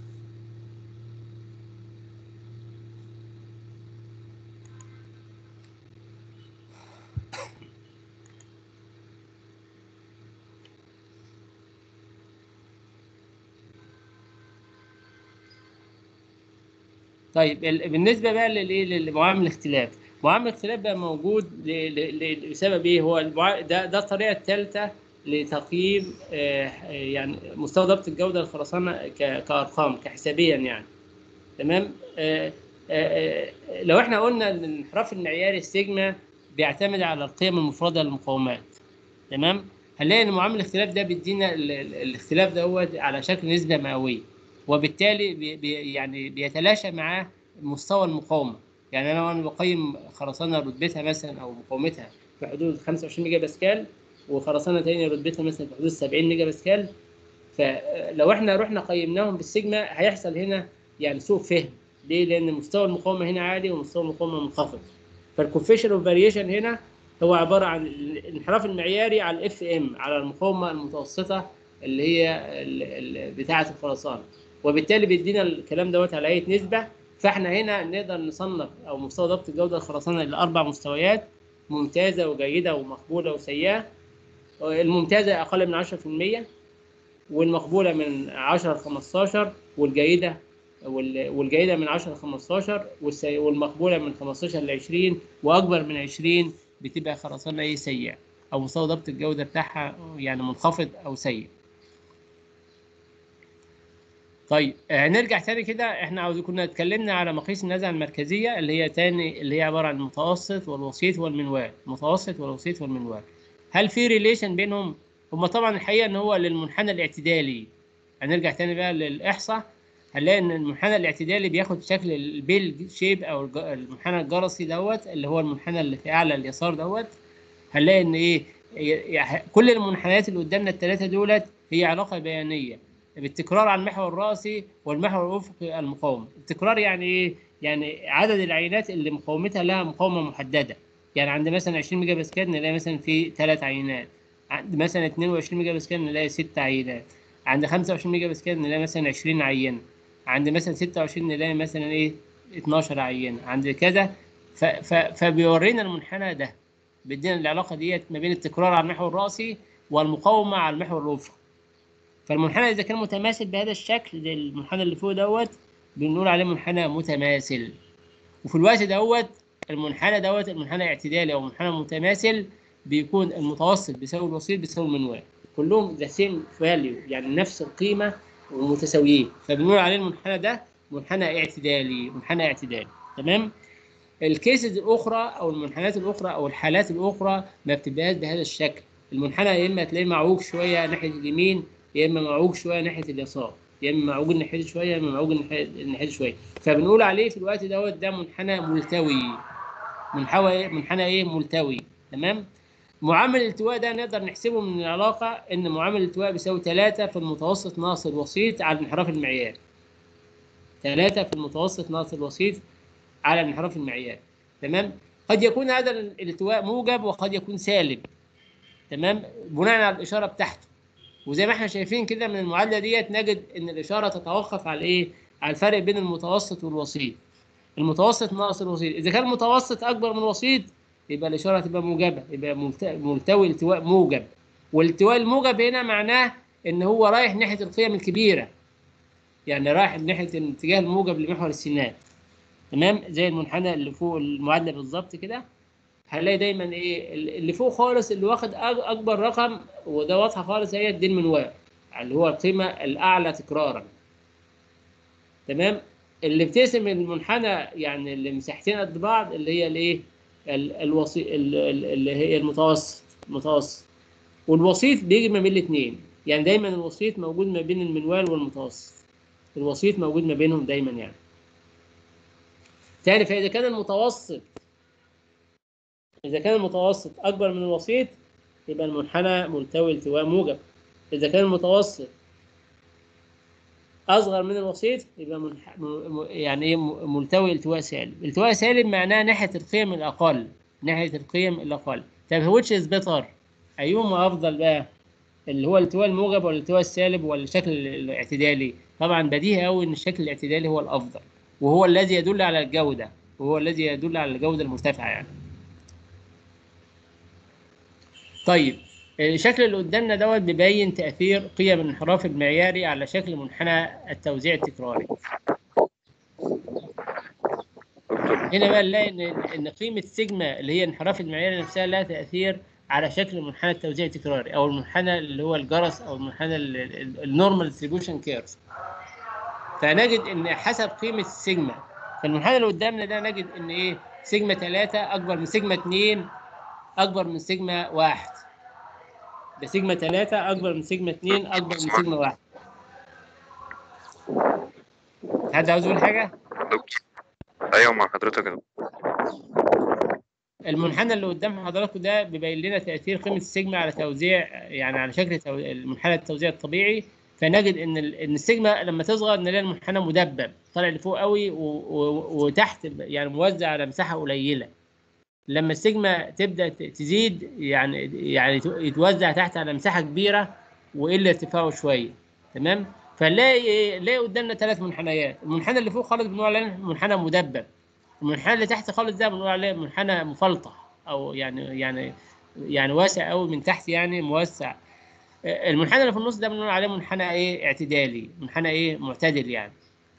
طيب ال- بالنسبه بقى للايه لمعامل الاختلاف معامل الاختلاف بقى موجود ل- ل- ل- لسبب ايه هو المع- ده ده الطريقه الثالثه لتقييم آه، آه، يعني مستوى ضبط الجوده الخرسانه ك- كارقام كحسابيا يعني تمام آه، آه، آه، لو احنا قلنا ان الانحراف المعياري السيجما بيعتمد على القيم المفرده للمقاومات تمام هنلاقي ان معامل الاختلاف ده بيدينا ال- ال- الاختلاف دوت على شكل نسبه مئويه وبالتالي بي بي يعني بيتلاشى معاه مستوى المقاومه يعني انا وانا بقيم خرسانه رتبتها مثلا او مقاومتها في حدود 25 ميجا باسكال وخرسانه تانية رتبتها مثلا في حدود 70 ميجا باسكال فلو احنا رحنا قيمناهم بالسيجما هيحصل هنا يعني سوء فهم ليه؟ لان مستوى المقاومه هنا عالي ومستوى المقاومه منخفض فالكوفيشن اوف فاريشن هنا هو عباره عن الانحراف المعياري على الاف ام على المقاومه المتوسطه اللي هي ال- ال- بتاعه الخرسانه وبالتالي بيدينا الكلام دوت على اي نسبه فاحنا هنا نقدر نصنف او مستوى ضبط الجوده الخرسانه لاربع مستويات ممتازه وجيده ومقبوله وسيئه الممتازه اقل من 10% والمقبوله من 10 ل 15 والجيده وال- والجيده من 10 ل 15 والسي- والمقبوله من 15 ل 20 واكبر من 20 بتبقى خرسانه ايه سيئه او مستوى ضبط الجوده بتاعها يعني منخفض او سيء طيب آه، نرجع تاني كده احنا عاوز كنا اتكلمنا على مقاييس النزعه المركزيه اللي هي تاني اللي هي عباره عن المتوسط والوسيط والمنوال المتوسط والوسيط والمنوال هل في ريليشن بينهم هما طبعا الحقيقه ان هو للمنحنى الاعتدالي هنرجع تاني بقى للاحصاء هنلاقي ان المنحنى الاعتدالي بياخد شكل البيل شيب او الج- المنحنى الجرسي دوت اللي هو المنحنى اللي في اعلى اليسار دوت هنلاقي ان ايه يعني كل المنحنيات اللي قدامنا الثلاثه دولت هي علاقه بيانيه بالتكرار على المحور الرأسي والمحور الأفقي المقاوم التكرار يعني إيه؟ يعني عدد العينات اللي مقاومتها لها مقاومة محددة يعني عند مثلا 20 ميجا باسكال نلاقي مثلا في ثلاث عينات عند مثلا 22 ميجا باسكال نلاقي ست عينات عند 25 ميجا باسكال نلاقي مثلا 20 عينة عند مثلا 26 نلاقي مثلا ايه 12 عينة عند كذا ف- ف- فبيورينا المنحنى ده بيدينا العلاقة ديت ما بين التكرار على المحور الرأسي والمقاومة على المحور الأفقي فالمنحنى اذا كان متماثل بهذا الشكل زي المنحنى اللي فوق دوت بنقول عليه منحنى متماثل وفي الوقت دوت المنحنى دوت المنحنى اعتدالي او منحنى متماثل بيكون المتوسط بيساوي الوسيط بيساوي المنوال كلهم ذا سيم فاليو يعني نفس القيمه ومتساويين فبنقول عليه المنحنى ده منحنى اعتدالي منحنى اعتدالي تمام الكيسز الاخرى او المنحنيات الاخرى او الحالات الاخرى ما بتبقاش بهذا الشكل المنحنى يا اما تلاقيه معوج شويه ناحيه اليمين يا اما معوج شويه ناحيه اليسار يا اما معوج الناحيه دي شويه يا اما معوج الناحيه الناحية دي شويه فبنقول عليه في الوقت دوت ده منحنى ملتوي منحوى منحنى ايه ملتوي تمام معامل الالتواء ده نقدر نحسبه من العلاقه ان معامل الالتواء بيساوي 3 في المتوسط ناقص الوسيط على الانحراف المعياري 3 في المتوسط ناقص الوسيط على الانحراف المعياري تمام قد يكون هذا الالتواء موجب وقد يكون سالب تمام بناء على الاشاره بتاعته وزي ما احنا شايفين كده من المعادله ديت نجد ان الاشاره تتوقف على ايه على الفرق بين المتوسط والوسيط المتوسط ناقص الوسيط اذا كان المتوسط اكبر من الوسيط يبقى الاشاره تبقى موجبه يبقى ملت- ملتوي التواء موجب والالتواء الموجب هنا معناه ان هو رايح ناحيه القيم الكبيره يعني رايح ناحيه الاتجاه الموجب لمحور السينات تمام زي المنحنى اللي فوق المعادله بالظبط كده هنلاقي دايما ايه اللي فوق خالص اللي واخد أج- اكبر رقم وده واضحه خالص هي الدين من واحد اللي هو القيمه الاعلى تكرارا تمام اللي بتقسم المنحنى يعني اللي مساحتين قد بعض اللي هي الايه ال- الوسي ال- ال- اللي هي المتوسط المتوسط والوسيط بيجي ما بين الاثنين يعني دايما الوسيط موجود ما بين المنوال والمتوسط الوسيط موجود ما بينهم دايما يعني تاني فاذا كان المتوسط اذا كان المتوسط اكبر من الوسيط يبقى المنحنى ملتوي التواء موجب اذا كان المتوسط اصغر من الوسيط يبقى منح... م... م- يعني ايه م- ملتوي التواء سالب التواء سالب معناه ناحيه القيم الاقل ناحيه القيم الاقل طب which is better ايهما افضل بقى اللي هو الالتواء الموجب ولا الالتواء السالب ولا الشكل الاعتدالي طبعا بديهي قوي ان الشكل الاعتدالي هو الافضل وهو الذي يدل على الجوده وهو الذي يدل على الجوده المرتفعه يعني طيب الشكل اللي قدامنا دوت بيبين تاثير قيم الانحراف المعياري على شكل منحنى التوزيع التكراري هنا بقى نلاقي ان ان قيمه سيجما اللي هي انحراف المعياري نفسها لها تاثير على شكل منحنى التوزيع التكراري او المنحنى اللي هو الجرس او المنحنى النورمال ديستريبيوشن كيرف فنجد ان حسب قيمه السيجما فالمنحنى اللي قدامنا ده نجد ان ايه سيجما 3 اكبر من سيجما 2 اكبر من سيجما 1 ده سيجما 3 اكبر من سيجما 2 اكبر من سيجما 1 حد عاوز يقول حاجه دكتور ايوه مع حضرتك يا دكتور. المنحنى اللي قدام حضراتكم ده بيبين لنا تاثير قيمه السيجما على توزيع يعني على شكل تو... المنحنى التوزيع الطبيعي فنجد ان ال... ان السيجما لما تصغر نلاقي المنحنى مدبب طالع لفوق قوي و... و... وتحت يعني موزع على مساحه قليله لما السيجما تبدا ت- تزيد يعني يعني ت- يتوزع تحت على مساحه كبيره ويقل ارتفاعه شويه تمام فنلاقي ايه نلاقي قدامنا ثلاث منحنيات المنحنى اللي فوق خالص بنقول عليه منحنى مدبب المنحنى اللي تحت خالص ده بنقول عليه منحنى مفلطح او يعني يعني يعني واسع قوي من تحت يعني موسع المنحنى اللي في النص ده بنقول عليه منحنى ايه اعتدالي منحنى ايه معتدل يعني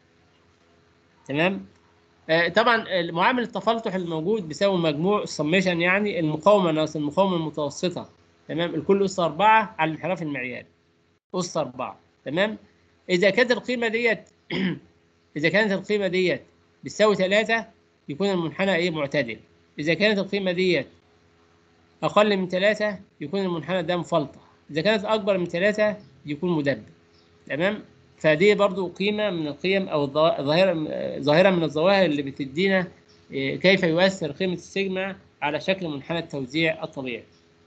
تمام آه، طبعا معامل التفلتح الموجود بيساوي مجموع السميشن يعني المقاومه ناقص المقاومه المتوسطه تمام الكل اس 4 على الانحراف المعياري اس 4 تمام اذا كانت القيمه ديت اذا كانت القيمه ديت بتساوي 3 يكون المنحنى ايه معتدل اذا كانت القيمه ديت اقل من 3 يكون المنحنى ده مفلطح اذا كانت اكبر من 3 يكون مدبب تمام فدي برضو قيمه من القيم او الظا- ظاهره ظاهره من الظواهر اللي بتدينا إيه، كيف يؤثر قيمه السيجما على شكل منحنى التوزيع الطبيعي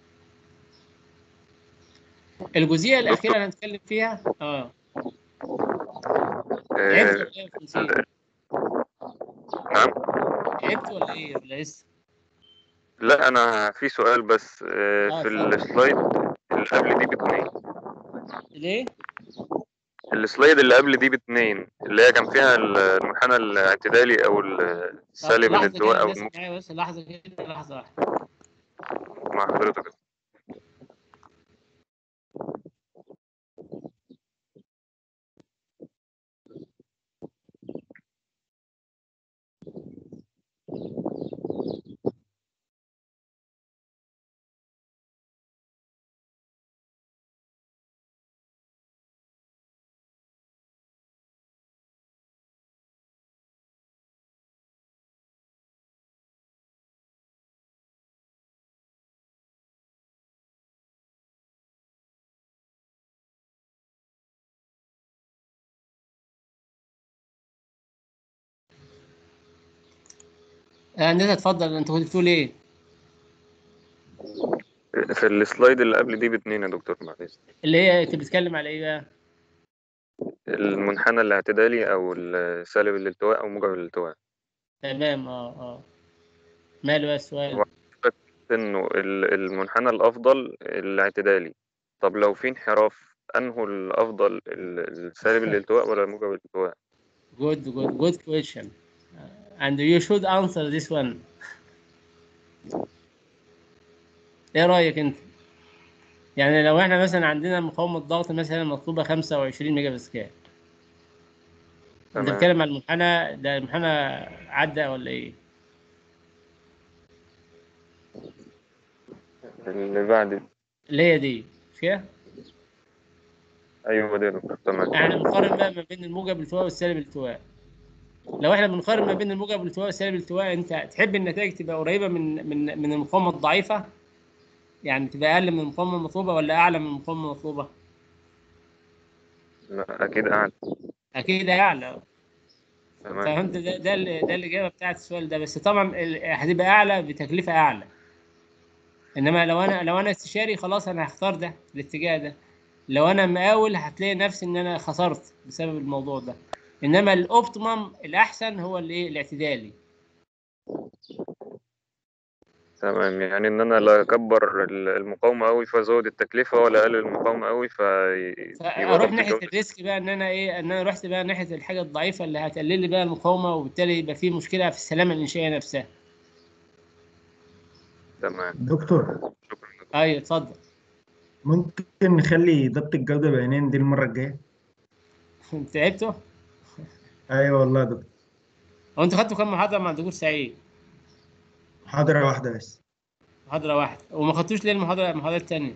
الجزئيه الاخيره اللي هنتكلم فيها اه تعبت آه، ولا ايه يا فنسيل؟ نعم تعبت ولا ايه ولا لسه؟ لا انا في سؤال بس آه، آه، في اتفضل. السلايد اللي قبل دي باتنين ليه؟ السلايد اللي قبل دي باتنين اللي هي كان فيها المنحنى الاعتدالي او طب السالب لحظه الالتواء كده او بس الموجب معايا بس لحظه كده لحظه واحده مع حضرتك هندسه اتفضل انت كنت بتقول ايه؟ في السلايد اللي قبل دي باتنين يا دكتور معلش اللي هي انت بتتكلم على ايه بقى؟ المنحنى الاعتدالي او السالب الالتواء او موجب الالتواء تمام اه اه ماله بقى السؤال؟ انه ال- المنحنى الافضل الاعتدالي طب لو في انحراف انه الافضل ال- السالب الالتواء ولا موجب الالتواء Good, good, good question. Uh, and you should answer this one. ايه رأيك انت؟ يعني لو احنا مثلا عندنا مقاومة ضغط مثلا مطلوبة 25 ميجا باسكال. انت تمام. بتتكلم عن المنحنى ده المنحنى عدى ولا ايه؟ اللي بعد اللي هي دي مش كده؟ ايوه دي يا دكتور تمام احنا بنقارن بقى ما بين الموجب الالتواء والسالب الالتواء لو احنا بنقارن ما بين الموجب الالتواء والسالب الالتواء انت تحب النتائج تبقى قريبه من من من المقاومه الضعيفه يعني تبقى اقل من المقاومه المطلوبه ولا اعلى من المقاومه المطلوبه لا اكيد اعلى اكيد اعلى تمام فهمت ده ده اللي- ده الاجابه بتاعت السؤال ده بس طبعا ال- هتبقى اعلى بتكلفه اعلى انما لو انا لو انا استشاري خلاص انا هختار ده الاتجاه ده لو انا مقاول هتلاقي نفسي ان انا خسرت بسبب الموضوع ده انما الاوبتيمم الاحسن هو الايه الاعتدالي تمام يعني ان انا لا اكبر ال- المقاومه قوي فازود التكلفه ولا اقلل المقاومه قوي في فاروح ناحيه الريسك بقى ان انا ايه ان انا رحت بقى ناحيه الحاجه الضعيفه اللي هتقلل لي بقى المقاومه وبالتالي يبقى في مشكله في السلامه الانشائيه نفسها تمام دكتور شكرا ايوه اتفضل ممكن نخلي ضبط الجودة بعينين دي المرة الجاية تعبتوا ايوه والله يا دكتور هو انتوا خدتوا كام محاضره مع الدكتور سعيد محاضرة واحدة بس محاضره واحده وما خدتوش ليه المحاضره المحاضره الثانيه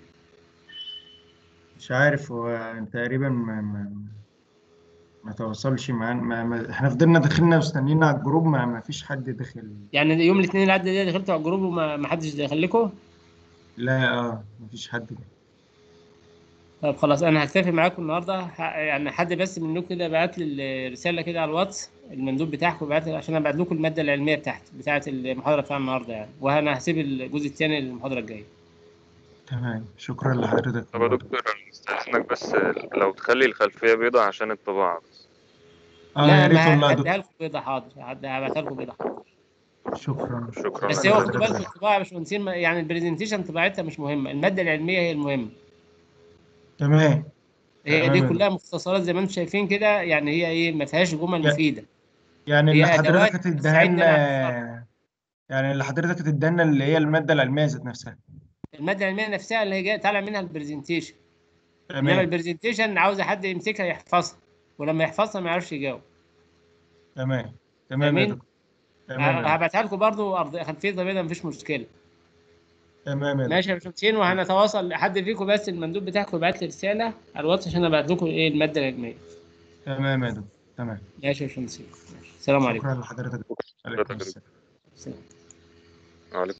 مش عارف هو تقريبا ما ما ما تواصلش معانا ما ما احنا فضلنا داخلنا مستنيين على الجروب ما ما فيش حد دخل يعني يوم الاثنين اللي عدى ده دخلتوا على الجروب وما ما حدش دخل لكم لا اه ما فيش حد طب خلاص انا هكتفي معاكم النهارده ه- يعني حد بس منكم كده بعت لي رساله كده على الواتس المندوب بتاعكم بعت لي عشان ابعت لكم الماده العلميه بتاعت بتاعت المحاضره بتاع النهارده يعني وانا هسيب الجزء الثاني للمحاضره الجايه تمام شكرا لحضرتك طب يا دكتور أنا استاذنك بس لو تخلي الخلفيه بيضاء عشان الطباعه بس اه لا يا ريت ما والله يا هديها دكتور لكم بيضه حاضر هد- هبعتها لكم بيضه حاضر شكرا شكرا بس هو خدوا بالكم الطباعه يا باشمهندسين ما- يعني البرزنتيشن طباعتها مش مهمه الماده العلميه هي المهمه تمام هي دي تمام. كلها مختصرات زي ما انتم شايفين كده يعني هي ايه ما فيهاش جمل يا- مفيده يعني هي اللي أدوات حضرتك هتديها تساعدنا لنا يعني اللي حضرتك هتديها لنا اللي هي المادة العلمية ذات نفسها الماده العلميه نفسها اللي هي جايه طالع منها البرزنتيشن انما تمام البرزنتيشن عاوز حد يمسكها يحفظها ولما يحفظها ما يعرفش يجاوب تمام تمام يا فاهمين؟ دكتور تمام يا دكتور. هبعتها لكم برضو أرض- خلفيه بيضاء مفيش مشكله تمام يا دكتور. ماشي يا باشمهندسين وهنتواصل حد فيكم بس المندوب بتاعكم يبعت لي رساله على الواتس عشان ابعت لكم ايه الماده العلميه تمام يا دكتور تمام ماشي يا باشمهندسين ماشي. السلام عليكم شكرا لحضرتك عليكم السلام السلام. وعليكم